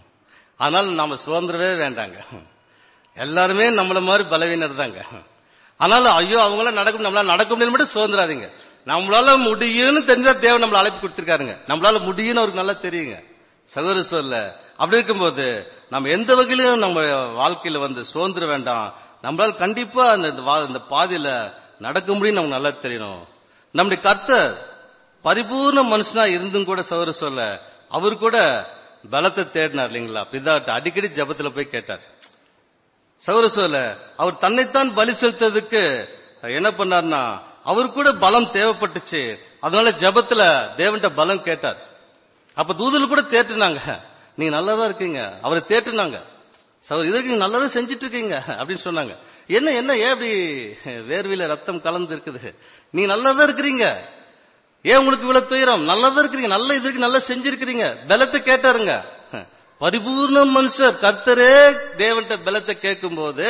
அதனால நாம சுதந்திரவே வேண்டாங்க எல்லாருமே நம்மள மாதிரி பலவீனர் தாங்க அதனால ஐயோ அவங்களாம் நடக்கும் நம்மளால நடக்க முடியும் மட்டும் சுதந்திராதீங்க நம்மளால முடியும்னு தெரிஞ்சா தேவன் நம்மள அழைப்பு கொடுத்திருக்காருங்க நம்மளால முடியும்னு அவருக்கு நல்லா தெரியுங்க சகோதர சொல்ல அப்படி இருக்கும்போது நம்ம எந்த வகையிலும் நம்ம வாழ்க்கையில வந்து சுதந்திர வேண்டாம் நம்மளால கண்டிப்பா அந்த இந்த வா- இந்த பாதையில நடக்க முடியும் நமக்கு நல்லா தெரியணும் நம்முடைய கர்த்தர் பரிபூர்ண மனுஷனா இருந்தும் கூட சகோதர சொல்ல அவர் கூட பலத்தை தேடினார் இல்லைங்களா பிதாட்ட அடிக்கடி ஜெபத்துல போய் கேட்டார் சகோதர சொல்ல அவர் தன்னைத்தான் பலி செலுத்ததுக்கு என்ன பண்ணார்னா அவர் கூட பலம் தேவைப்பட்டுச்சு அதனால ஜெபத்துல தேவன்ட்ட பலம் கேட்டார் அப்ப தூதல் கூட தேற்றுனாங்க நீங்க நல்லதா இருக்கீங்க அவரை தேற்றுனாங்க சகோதரி இதற்கு நீங்க நல்லதா செஞ்சுட்டு இருக்கீங்க அப்படின்னு சொன்னாங்க என்ன என்ன ஏன் இப்படி வேர்வையில ரத்தம் கலந்து இருக்குது நீங்க நல்லதா இருக்கிறீங்க ஏன் உங்களுக்கு இவ்வளவு துயரம் நல்லதா இருக்கிறீங்க நல்ல இதற்கு நல்லா செஞ்சிருக்கிறீங்க பலத்தை கேட்டாருங்க பரிபூர்ண மனுஷர் கர்த்தரே தேவன்ட்ட பலத்தை கேட்கும்போது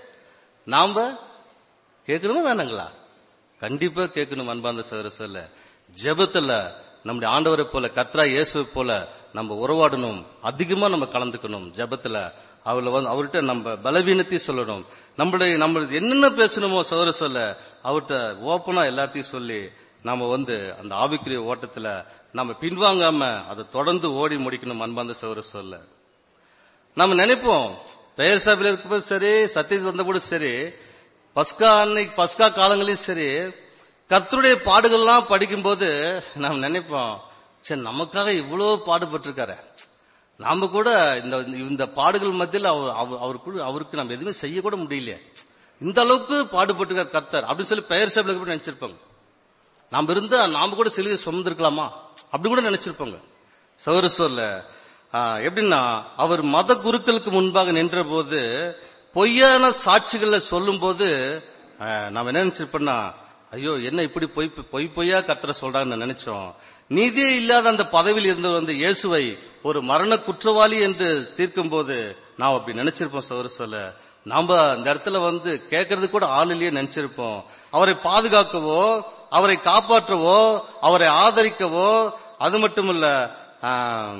நாம கேட்கணுமா வேணாங்களா கண்டிப்பா கேட்கணும் அன்பாந்த சகோதர சொல்ல ஜெபத்துல நம்முடைய ஆண்டவரை போல கத்ரா இயேசுவை போல நம்ம உறவாடணும் அதிகமா நம்ம கலந்துக்கணும் ஜெபத்துல அவளை வந்து அவர்கிட்ட நம்ம பலவீனத்தையும் சொல்லணும் நம்மளுடைய நம்ம என்னென்ன பேசணுமோ சகோதர சொல்ல அவர்கிட்ட ஓப்பனா எல்லாத்தையும் சொல்லி நாம வந்து அந்த ஆவிக்குரிய ஓட்டத்துல நம்ம பின்வாங்காம அதை தொடர்ந்து ஓடி முடிக்கணும் அன்பாந்த சகோதர சொல்ல நம்ம நினைப்போம் பெயர் சபையில் இருக்கும்போது சரி சத்தியத்தில் வந்தபோது சரி பஸ்கா அன்னைக்கு பஸ்கா காலங்களையும் சரி கர்த்தருடைய பாடுகள்லாம் படிக்கும்போது நாம் நினைப்போம் சரி நமக்காக இவ்வளவு பாடுபட்டிருக்காரு நாம கூட இந்த இந்த பாடுகள் மத்தியில் அவர் அவர்- அவருக்கு அவருக்கு நம்ம எதுவுமே செய்ய கூட முடியலையே இந்த அளவுக்கு பாடுபட்டிருக்கார் கர்த்தர் அப்படின்னு சொல்லி பெயர் சபையில் கூட நினைச்சிருப்பாங்க நாம இருந்தா நாம கூட சிலுவை சுமந்திருக்கலாமா அப்படி கூட நினைச்சிருப்பாங்க சௌர சொல்ல எப்படின்னா அவர் மத குருக்களுக்கு முன்பாக நின்ற போது பொய்யான சாட்சிகளை சொல்லும் போது நாம என்ன நினைச்சிருப்போம்னா ஐயோ என்ன இப்படி பொய் பொய் பொய்யா கத்திர சொல்றாங்கன்னு நினைச்சோம் நீதியே இல்லாத அந்த பதவியில் இருந்தவர் வந்து இயேசுவை ஒரு மரண குற்றவாளி என்று தீர்க்கும் போது நாம் அப்படி நினைச்சிருப்போம் சௌர சொல்ல நாம அந்த இடத்துல வந்து கேட்கறது கூட ஆள் இல்லையே நினைச்சிருப்போம் அவரை பாதுகாக்கவோ அவரை காப்பாற்றவோ அவரை ஆதரிக்கவோ அது மட்டுமல்ல ஆஹ்,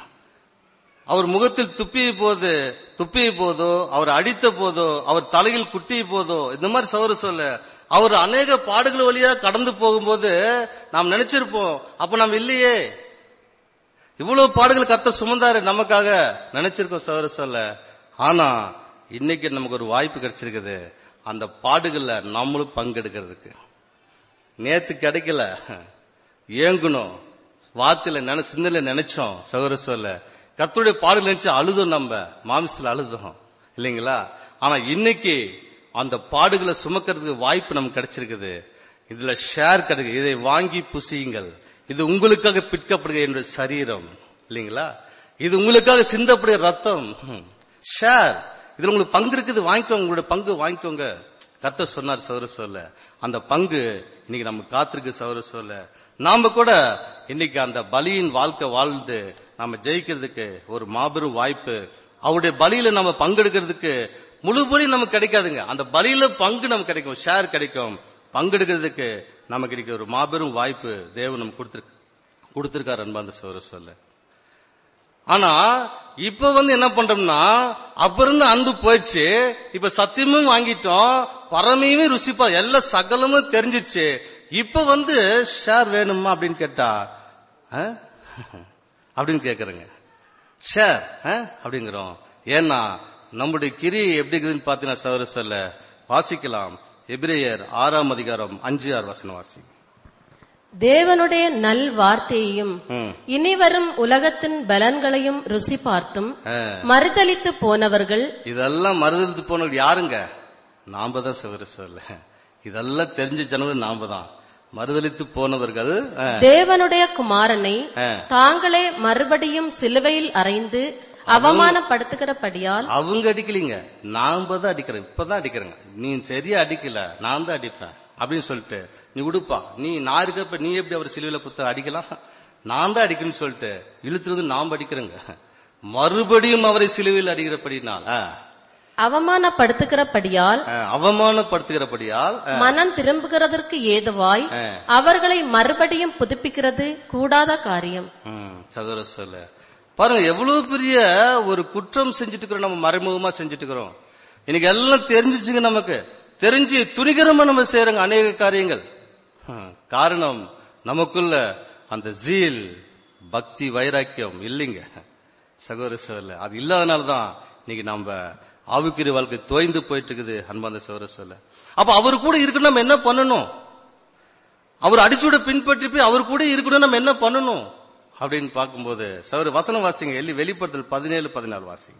அவர் முகத்தில் துப்பிய போது துப்பிய போதோ அவர் அடித்த போதோ அவர் தலையில் குட்டிய போதோ இந்த மாதிரி சௌர சொல்ல அவர் அநேக பாடுகள் வழியா கடந்து போகும்போது நாம் நினைச்சிருப்போம் அப்ப நாம் இல்லையே இவ்வளவு பாடுகள் கர்த்தர் சுமந்தாரு நமக்காக நினைச்சிருக்கோம் சௌர சொல்ல ஆனா இன்னைக்கு நமக்கு ஒரு வாய்ப்பு கிடைச்சிருக்குது அந்த பாடுகள்ல நம்மளும் பங்கெடுக்கிறதுக்கு நேத்து கிடைக்கல ஏங்குனோம் வார்த்தையில நினை சிந்தல நினைச்சோம் சகோதர சொல்ல கர்த்தருடைய பாடல் நினைச்சு அழுதும் நம்ம மாமிசத்துல அழுதும் இல்லைங்களா ஆனா இன்னைக்கு அந்த பாடுகளை சுமக்கிறதுக்கு வாய்ப்பு நமக்கு கிடைச்சிருக்குது இதுல ஷேர் கிடைக்கு இதை வாங்கி புசியுங்கள் இது உங்களுக்காக பிற்கப்படுகிற என்னுடைய சரீரம் இல்லைங்களா இது உங்களுக்காக சிந்தப்படுகிற ரத்தம் ஷேர் இதுல உங்களுக்கு பங்கு இருக்குது வாங்கிக்கோங்க உங்களுடைய பங்கு வாங்கிக்கோங்க கர்த்தர் சொன்னார் சௌர சொல்ல அந்த பங்கு இன்னைக்கு நம்ம காத்திருக்கு சௌர சொல்ல நாம கூட இன்னைக்கு அந்த பலியின் வாழ்க்கை வாழ்ந்து நாம ஜெயிக்கிறதுக்கு ஒரு மாபெரும் வாய்ப்பு அவருடைய பலியில நம்ம பங்கெடுக்கிறதுக்கு முழு பலி நமக்கு கிடைக்காதுங்க அந்த பலியில பங்கு நமக்கு கிடைக்கும் ஷேர் கிடைக்கும் பங்கெடுக்கிறதுக்கு நமக்கு இன்னைக்கு ஒரு மாபெரும் வாய்ப்பு தேவன் நம்ம கொடுத்திருக்கு கொடுத்திருக்காரு அன்பாந்த சௌர சொல்ல ஆனா இப்ப வந்து என்ன பண்றோம்னா அப்ப இருந்த அன்பு போயிடுச்சு இப்ப சத்தியமும் வாங்கிட்டோம் பரமையுமே ருசிப்பா எல்லா சகலமும் தெரிஞ்சிருச்சு இப்ப வந்து ஷேர் வேணுமா அப்படின்னு கேட்டா ஆ? அப்படின்னு கேக்குறேங்க ஷேர் அப்படிங்கிறோம் ஏன்னா நம்முடைய கிரி எப்படி இருக்குதுன்னு பாத்தீங்கன்னா சவர சொல்ல வாசிக்கலாம் எபிரேயர் ஆறாம் அதிகாரம் அஞ்சு ஆறு வசனம் வாசி தேவனுடைய நல் வார்த்தையையும் ம். இனிவரும் உலகத்தின் பலன்களையும் ருசி பார்த்தும் ஆ. மறுதலித்து போனவர்கள் இதெல்லாம் மறுதலித்து போனவங்க யாருங்க நாம தான் சகோதர சொல்ல இதெல்லாம் தெரிஞ்ச ஜனங்கள் நாம தான் மறுதலித்து போனவர்கள் ஆ, தேவனுடைய குமாரனை ஆ. தாங்களே மறுபடியும் சிலுவையில் அறைந்து அவமானப்படுத்துகிறபடியால் அவங்க அடிக்கலீங்க நாம தான் அடிக்கிறோம் இப்பதான் அடிக்கிறேங்க நீ சரியா அடிக்கல நான் தான் அடிப்பேன் அப்படின்னு சொல்லிட்டு நீ உடுப்பா நீ நான் இருக்கிறப்ப நீ எப்படி அவர் சிலுவையில குத்த அடிக்கலாம் நான் தான் அடிக்கணும்னு சொல்லிட்டு இழுத்துறது நாம் அடிக்கிறேங்க மறுபடியும் அவரை சிலுவையில் அடிக்கிறபடினால் ஆ, அவமானப்படுத்துகிறபடியால் ஆ, அவமானப்படுத்துகிறபடியால் ஆ, மனம் திரும்புகிறதற்கு ஏதுவாய் ஆ. அவர்களை மறுபடியும் புதுப்பிக்கிறது கூடாத காரியம் ம், சகோதர சொல்ல பாருங்க எவ்வளவு பெரிய ஒரு குற்றம் செஞ்சுட்டு இருக்கிறோம் நம்ம மறைமுகமா செஞ்சுட்டு இருக்கிறோம் இன்னைக்கு எல்லாம் தெரிஞ்சிச்சுங்க நமக்கு தெரிஞ்சு துணிகரமா நம்ம செய்யறோங்க அநேக காரியங்கள் ஹம், காரணம் நமக்குள்ள அந்த ஜீல் பக்தி வைராக்கியம் இல்லைங்க சகோதர சொல்ல அது இல்லாதனாலதான் இன்னைக்கு நம்ம ஆவிக்குரிய வாழ்க்கை தோய்ந்து போயிட்டு இருக்குது அன்பாந்த சகோதர சொல்ல அப்ப அவர் கூட இருக்கணும் நம்ம என்ன பண்ணணும் அவர் அடிச்சுட பின்பற்றி போய் அவர் கூட இருக்கணும் நம்ம என்ன பண்ணணும் அப்படின்னு பார்க்கும்போது சௌர வசனம் வாசிங்க எல்லி வெளிப்படுத்தல் பதினேழு பதினாலு வாசிங்க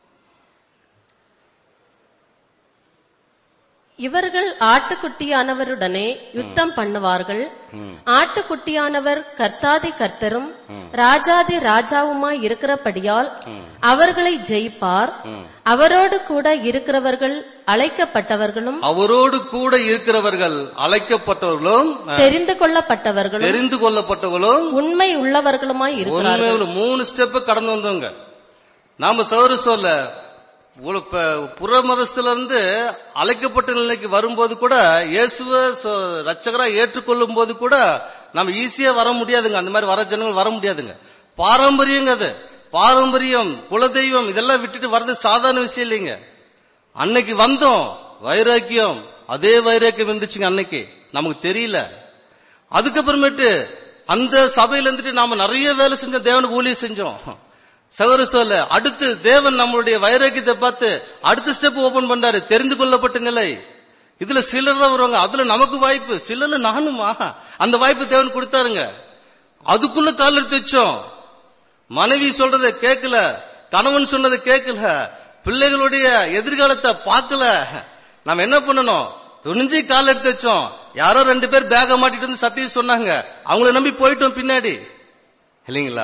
இவர்கள் ஆட்டுக்குட்டியானவருடனே யுத்தம் பண்ணுவார்கள் ஆட்டுக்குட்டியானவர் கர்த்தாதி கர்த்தரும் ராஜாதி ராஜாவுமாய் இருக்கிறபடியால் அவர்களை ஜெயிப்பார் அவரோடு கூட இருக்கிறவர்கள் அழைக்கப்பட்டவர்களும் அவரோடு கூட இருக்கிறவர்கள் அழைக்கப்பட்டவர்களும் தெரிந்து கொள்ளப்பட்டவர்களும் தெரிந்து கொள்ளப்பட்டவர்களும் உண்மை உள்ளவர்களுமாய் இருக்கிறார்கள் உண்மையில மூணு ஸ்டெப் கடந்து வந்தவங்க நாம சௌர சொல்ல உல- ப- புற மதஸ்துல இருந்து அழைக்கப்பட்ட நிலைக்கு வரும்போது கூட இயேசுவ ரச்சகரா ஏற்றுக்கொள்ளும் போது கூட நம்ம ஈஸியா வர முடியாதுங்க அந்த மாதிரி வர ஜனங்கள் வர முடியாதுங்க பாரம்பரியங்க அது பாரம்பரியம் குலதெய்வம் இதெல்லாம் விட்டுட்டு வர்றது சாதாரண விஷயம் இல்லைங்க அன்னைக்கு வந்தோம் வைராக்கியம் அதே வைராக்கியம் இருந்துச்சுங்க அன்னைக்கு நமக்கு தெரியல அதுக்கப்புறமேட்டு அந்த சபையில இருந்துட்டு நாம நிறைய வேலை செஞ்சோம் தேவனுக்கு ஊழியம் செஞ்சோம் சகோதர சொல்ல அடுத்து தேவன் நம்மளுடைய வைராக்கியத்தை பார்த்து அடுத்த ஸ்டெப் ஓபன் பண்றாரு தெரிந்து கொள்ளப்பட்ட நிலை இதுல சிலர் தான் வருவாங்க அதுல நமக்கு வாய்ப்பு சிலர்ல நானுமா அந்த வாய்ப்பு தேவன் கொடுத்தாருங்க அதுக்குள்ள கால் எடுத்து வச்சோம் மனைவி சொல்றதை கேட்கல கணவன் சொன்னதை கேட்கல பிள்ளைகளுடைய எதிர்காலத்தை பார்க்கல நாம என்ன பண்ணணும் துணிஞ்சு கால் எடுத்து வச்சோம் யாரோ ரெண்டு பேர் பேக மாட்டிட்டு வந்து சத்தியம் சொன்னாங்க அவங்கள நம்பி போயிட்டோம் பின்னாடி இல்லைங்களா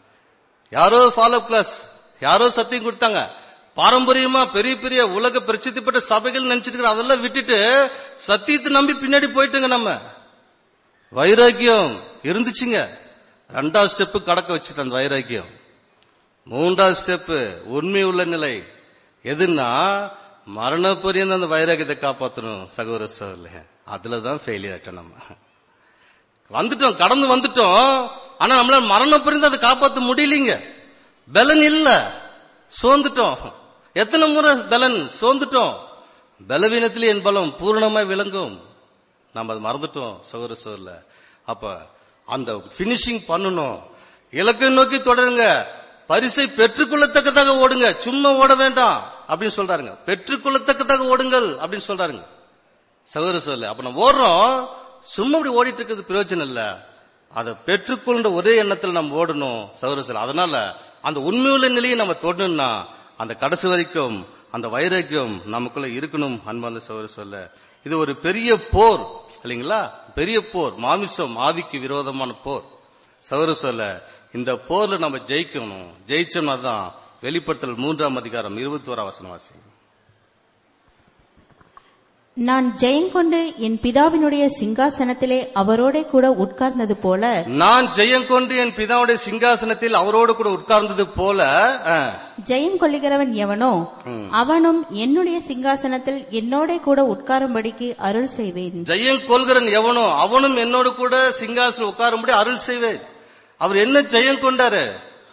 யாரோ ஃபாலோ கிளாஸ் யாரோ சத்தியம் கொடுத்தாங்க பாரம்பரியமா பெரிய பெரிய உலக பிரசித்தி பெற்ற சபைகள் நினைச்சிட்டு இருக்கிற அதெல்லாம் விட்டுட்டு சத்தியத்தை நம்பி பின்னாடி போயிட்டுங்க நம்ம வைராக்கியம் இருந்துச்சுங்க ரெண்டாவது ஸ்டெப்பு கடக்க வச்சுது அந்த வைராக்கியம் மூன்றாவது ஸ்டெப்பு உண்மை உள்ள நிலை எதுன்னா மரண பரியந்த அந்த வைராக்கியத்தை காப்பாற்றணும் சகோதர சகோதரர்களே அதுலதான் ஃபெயிலியர் ஆயிட்டோம் நம்ம வந்துட்டோம் கடந்து வந்துட்டோம் ஆனா நம்மளால மரணம் புரிந்து அதை காப்பாற்ற முடியலீங்க பலன் இல்ல சோர்ந்துட்டோம் எத்தனை முறை பலன் சோர்ந்துட்டோம் பலவீனத்திலே என் பலம் பூரணமாய் விளங்கும் நம்ம அதை மறந்துட்டோம் சகோதர சோர்ல அப்ப அந்த பினிஷிங் பண்ணணும் இலக்கை நோக்கி தொடருங்க பரிசை பெற்றுக்கொள்ளத்தக்கதாக ஓடுங்க சும்மா ஓட வேண்டாம் அப்படின்னு சொல்றாருங்க பெற்றுக்கொள்ளத்தக்கதாக ஓடுங்கள் அப்படின்னு சொல்றாருங்க சகோதர சொல்ல அப்ப நம்ம ஓடுறோம் சும்மா இப்படி ஓடிட்டு இருக்கிறது பிரயோஜனம் இல்ல அதை பெற்றுக்கொண்ட ஒரே எண்ணத்துல நம்ம ஓடணும் சகோதர சொல்ல அதனால அந்த உண்மையுள்ள நிலையை நம்ம தொடணும்னா அந்த கடைசி வரைக்கும் அந்த வைராக்கியம் நமக்குள்ள இருக்கணும் அன்பாந்த சகோதர சொல்ல இது ஒரு பெரிய போர் இல்லைங்களா பெரிய போர் மாமிசம் ஆவிக்கு விரோதமான போர் சகோதர சொல்ல இந்த போர்ல நம்ம ஜெயிக்கணும் ஜெயிச்சோம்னா தான் வெளிப்படுத்தல் மூன்றாம் அதிகாரம் இருபத்தி ஓரா வசனம் வாசி நான் ஜெயங்கொண்டு என் பிதாவினுடைய சிங்காசனத்திலே அவரோடே கூட உட்கார்ந்தது போல நான் ஜெயம் கொண்டு என் பிதாவுடைய சிங்காசனத்தில் அவரோடு கூட உட்கார்ந்தது போல ஆ, ஜெயம் கொள்ளுகிறவன் எவனோ அவனும் என்னுடைய சிங்காசனத்தில் என்னோடே கூட உட்காரும்படிக்கு அருள் செய்வேன் ஜெயம் கொள்கிறன் எவனோ அவனும் என்னோடு கூட சிங்காசனம் உட்காரும்படி அருள் செய்வேன் அவர் என்ன ஜெயம் கொண்டாரு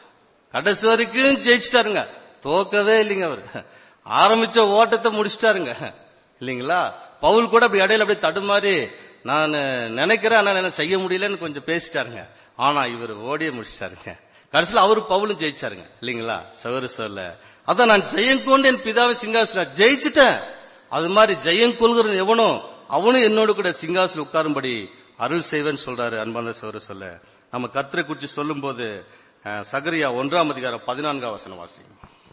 கடைசி வரைக்கும் ஜெயிச்சிட்டாருங்க தோக்கவே இல்லைங்க அவர் ஆரம்பிச்ச ஓட்டத்தை முடிச்சிட்டாருங்க இல்லைங்களா பவுல் கூட அப்படி இடையில அப்படியே தடுமாறி நான் நினைக்கிறேன் ஆனா என்னால செய்ய முடியலன்னு கொஞ்சம் பேசிட்டாருங்க ஆனா இவர் ஓடியே முடிச்சிட்டாருங்க கடைசியில் அவரு பவுலும் ஜெயிச்சாருங்க இல்லைங்களா சவரு சொல்ல அதான் நான் ஜெயம் கொண்டு என் பிதாவை சிங்காசனம் ஜெயிச்சிட்டேன் அது மாதிரி ஜெயம் கொள்கிறன் எவனோ அவனும் என்னோடு கூட சிங்காசனம் உட்காரும்படி அருள் செய்வேன்னு சொல்றாரு அன்பாந்த சவரு சொல்ல நம்ம கர்த்தரை குறிச்சு சொல்லும் போது சகரியா ஒன்றாம் அதிகாரம் பதினான்காம் வசனம் வாசி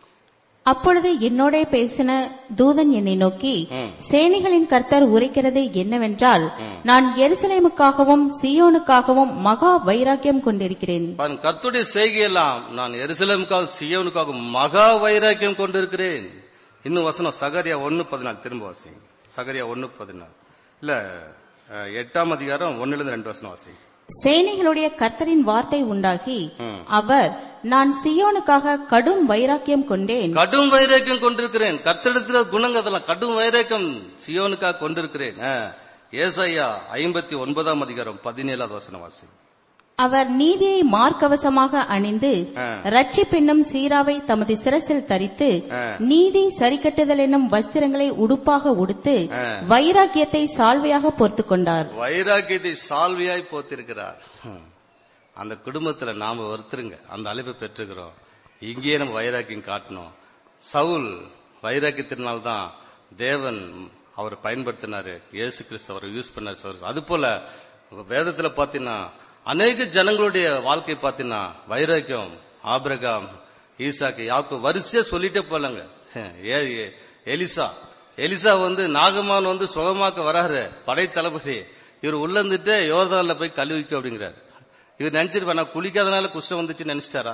அப்பொழுது என்னோடே பேசின தூதன் என்னை நோக்கி சேனைகளின் கர்த்தர் உரைக்கிறது என்னவென்றால் நான் எருசலேமுக்காகவும் சீயோனுக்காகவும் மகா வைராக்கியம் கொண்டிருக்கிறேன் பாருங்க, கர்த்தருடைய செய்கையெல்லாம் நான் எருசலேமுக்காக சியோனுக்காக மகா வைராக்கியம் கொண்டிருக்கிறேன் இன்னும் வசனம் சகரியா ஒன்னு பதினாலு திரும்ப வாசி சகரியா ஒன்னு பதினாலு இல்ல அஹ், எட்டாம் அதிகாரம் ஒன்னுல இருந்து ரெண்டு வசனம் வாசி சேனைகளுடைய கர்த்தரின் வார்த்தை உண்டாகி அவர் நான் சியோனுக்காக கடும் வைராக்கியம் கொண்டேன் கடும் வைராக்கியம் கொண்டிருக்கிறேன் கர்த்தரிடத்துல குணங்க அதெல்லாம் கடும் வைராக்கியம் சியோனுக்காக கொண்டிருக்கிறேன் அஹ், ஏசாயா ஐம்பத்தி ஒன்பதாம் அதிகாரம் பதினேழாவது வசனம் வாசி அவர் நீதியை மார்க்கவசமாக அணிந்து ரட்சிப்பென்னும் சீராவை தமது சிரசில் தரித்து நீதி சரிக்கட்டுதல் என்னும் வஸ்திரங்களை உடுப்பாக உடுத்து வைராக்கியத்தை சால்வையாக பொறுத்துக் கொண்டார் வைராக்கியத்தை சால்வியாய் போத்திருக்கிறார் ஹம். அந்த குடும்பத்துல நாம ஒருத்தருங்க அந்த அழைப்பை பெற்றுக்கிறோம் இங்கேயே நம்ம வைராக்கியம் காட்டணும் சவுல் வைராக்கியத்தினால்தான் தேவன் அவர் பயன்படுத்தினாரு இயேசு கிறிஸ்து அவரை யூஸ் பண்ணார் சொல்றாரு. அது போல வேதத்துல பாத்தீங்கன்னா அநேக ஜனங்களுடைய வாழ்க்கை பாத்தீங்கன்னா வைராக்கியம் ஆபிரகாம் ஈசாக்கு யாக்கு வரிசையா சொல்லிட்டே போலங்க ஏ ஏ- எலிசா எலிசா வந்து நாகமான் வந்து சுகமாக்க வராரு படை தளபதி இவர் உள்ள இருந்துட்டு யோர்தான்ல போய் கழுவிக்க அப்படிங்கிறாரு இவர் நினைச்சிருப்பா நான் குளிக்காதனால குஷ்டம் வந்துச்சு நினைச்சிட்டாரா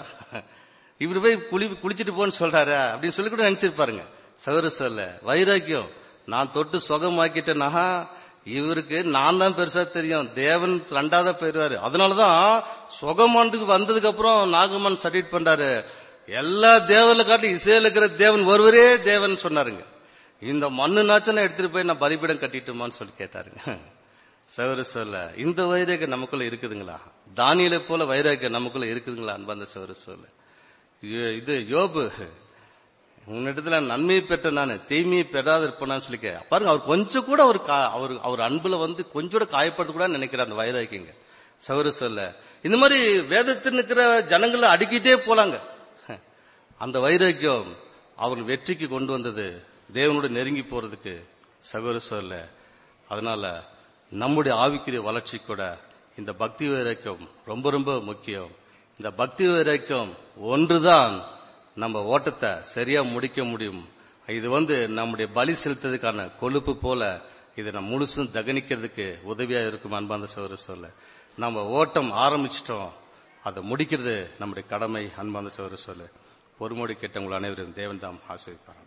இவர் போய் குளி குளிச்சிட்டு போன்னு சொல்றாரு அப்படின்னு சொல்லி கூட நினைச்சிருப்பாருங்க சகோதர சொல்ல வைராக்கியம் நான் தொட்டு சுகமாக்கிட்டேன்னா இவருக்கு நான் தான் பெருசா தெரியும் தேவன் ரெண்டாவதா போயிருவாரு அதனாலதான் சுகமானதுக்கு வந்ததுக்கு அப்புறம் நாகமான் சர்டிஃபிகேட் பண்றாரு எல்லா தேவல காட்டி இசையில இருக்கிற தேவன் ஒருவரே தேவன் சொன்னாருங்க இந்த மண்ணு நாச்சனை எடுத்துட்டு போய் நான் பலிபீடம் கட்டிட்டுமான்னு சொல்லி கேட்டாருங்க சகோதர சொல்ல இந்த வைராக்கியம் நமக்குள்ள இருக்குதுங்களா தானியலை போல வைராக்கியம் நமக்குள்ள இருக்குதுங்களா அன்பந்த சகோதர சொல்ல இது- இது யோபு உன்னிடத்துல நன்மையை பெற்ற நான் தீமையை பெறாத இருப்பேன்னு சொல்லி கே- பாருங்க அவர் கொஞ்சம் கூட அவர் கா- அவர் அவர் அன்புல வந்து கொஞ்சம் கூட காயப்படுத்த கூட நினைக்கிற அந்த வைராக்கியங்க சகோதர சொல்ல இந்த மாதிரி வேதத்தில் இருக்கிற ஜனங்களை அடிக்கிட்டே போலாங்க அந்த வைராக்கியம் அவர்கள் வெற்றிக்கு கொண்டு வந்தது தேவனோட நெருங்கி போறதுக்கு சகோதர சொல்ல அதனால நம்முடைய ஆவிக்குரிய வளர்ச்சி கூட இந்த பக்தி வைராக்கியம் ரொம்ப ரொம்ப முக்கியம் இந்த பக்தி வைராக்கியம் ஒன்றுதான் நம்ம ஓட்டத்தை சரியா முடிக்க முடியும் இது வந்து நம்முடைய பலி செலுத்ததுக்கான கொழுப்பு போல இதை நம்ம முழுசும் தகனிக்கிறதுக்கு உதவியா இருக்கும் அன்பாந்த சகோதர சொல்ல நம்ம ஓட்டம் ஆரம்பிச்சிட்டோம் அதை முடிக்கிறது நம்முடைய கடமை அன்பாந்த சகோதர சொல்ல பொறுமொழி கேட்டவங்கள் அனைவரும் தேவன் தாம் ஆசிரிப்பார்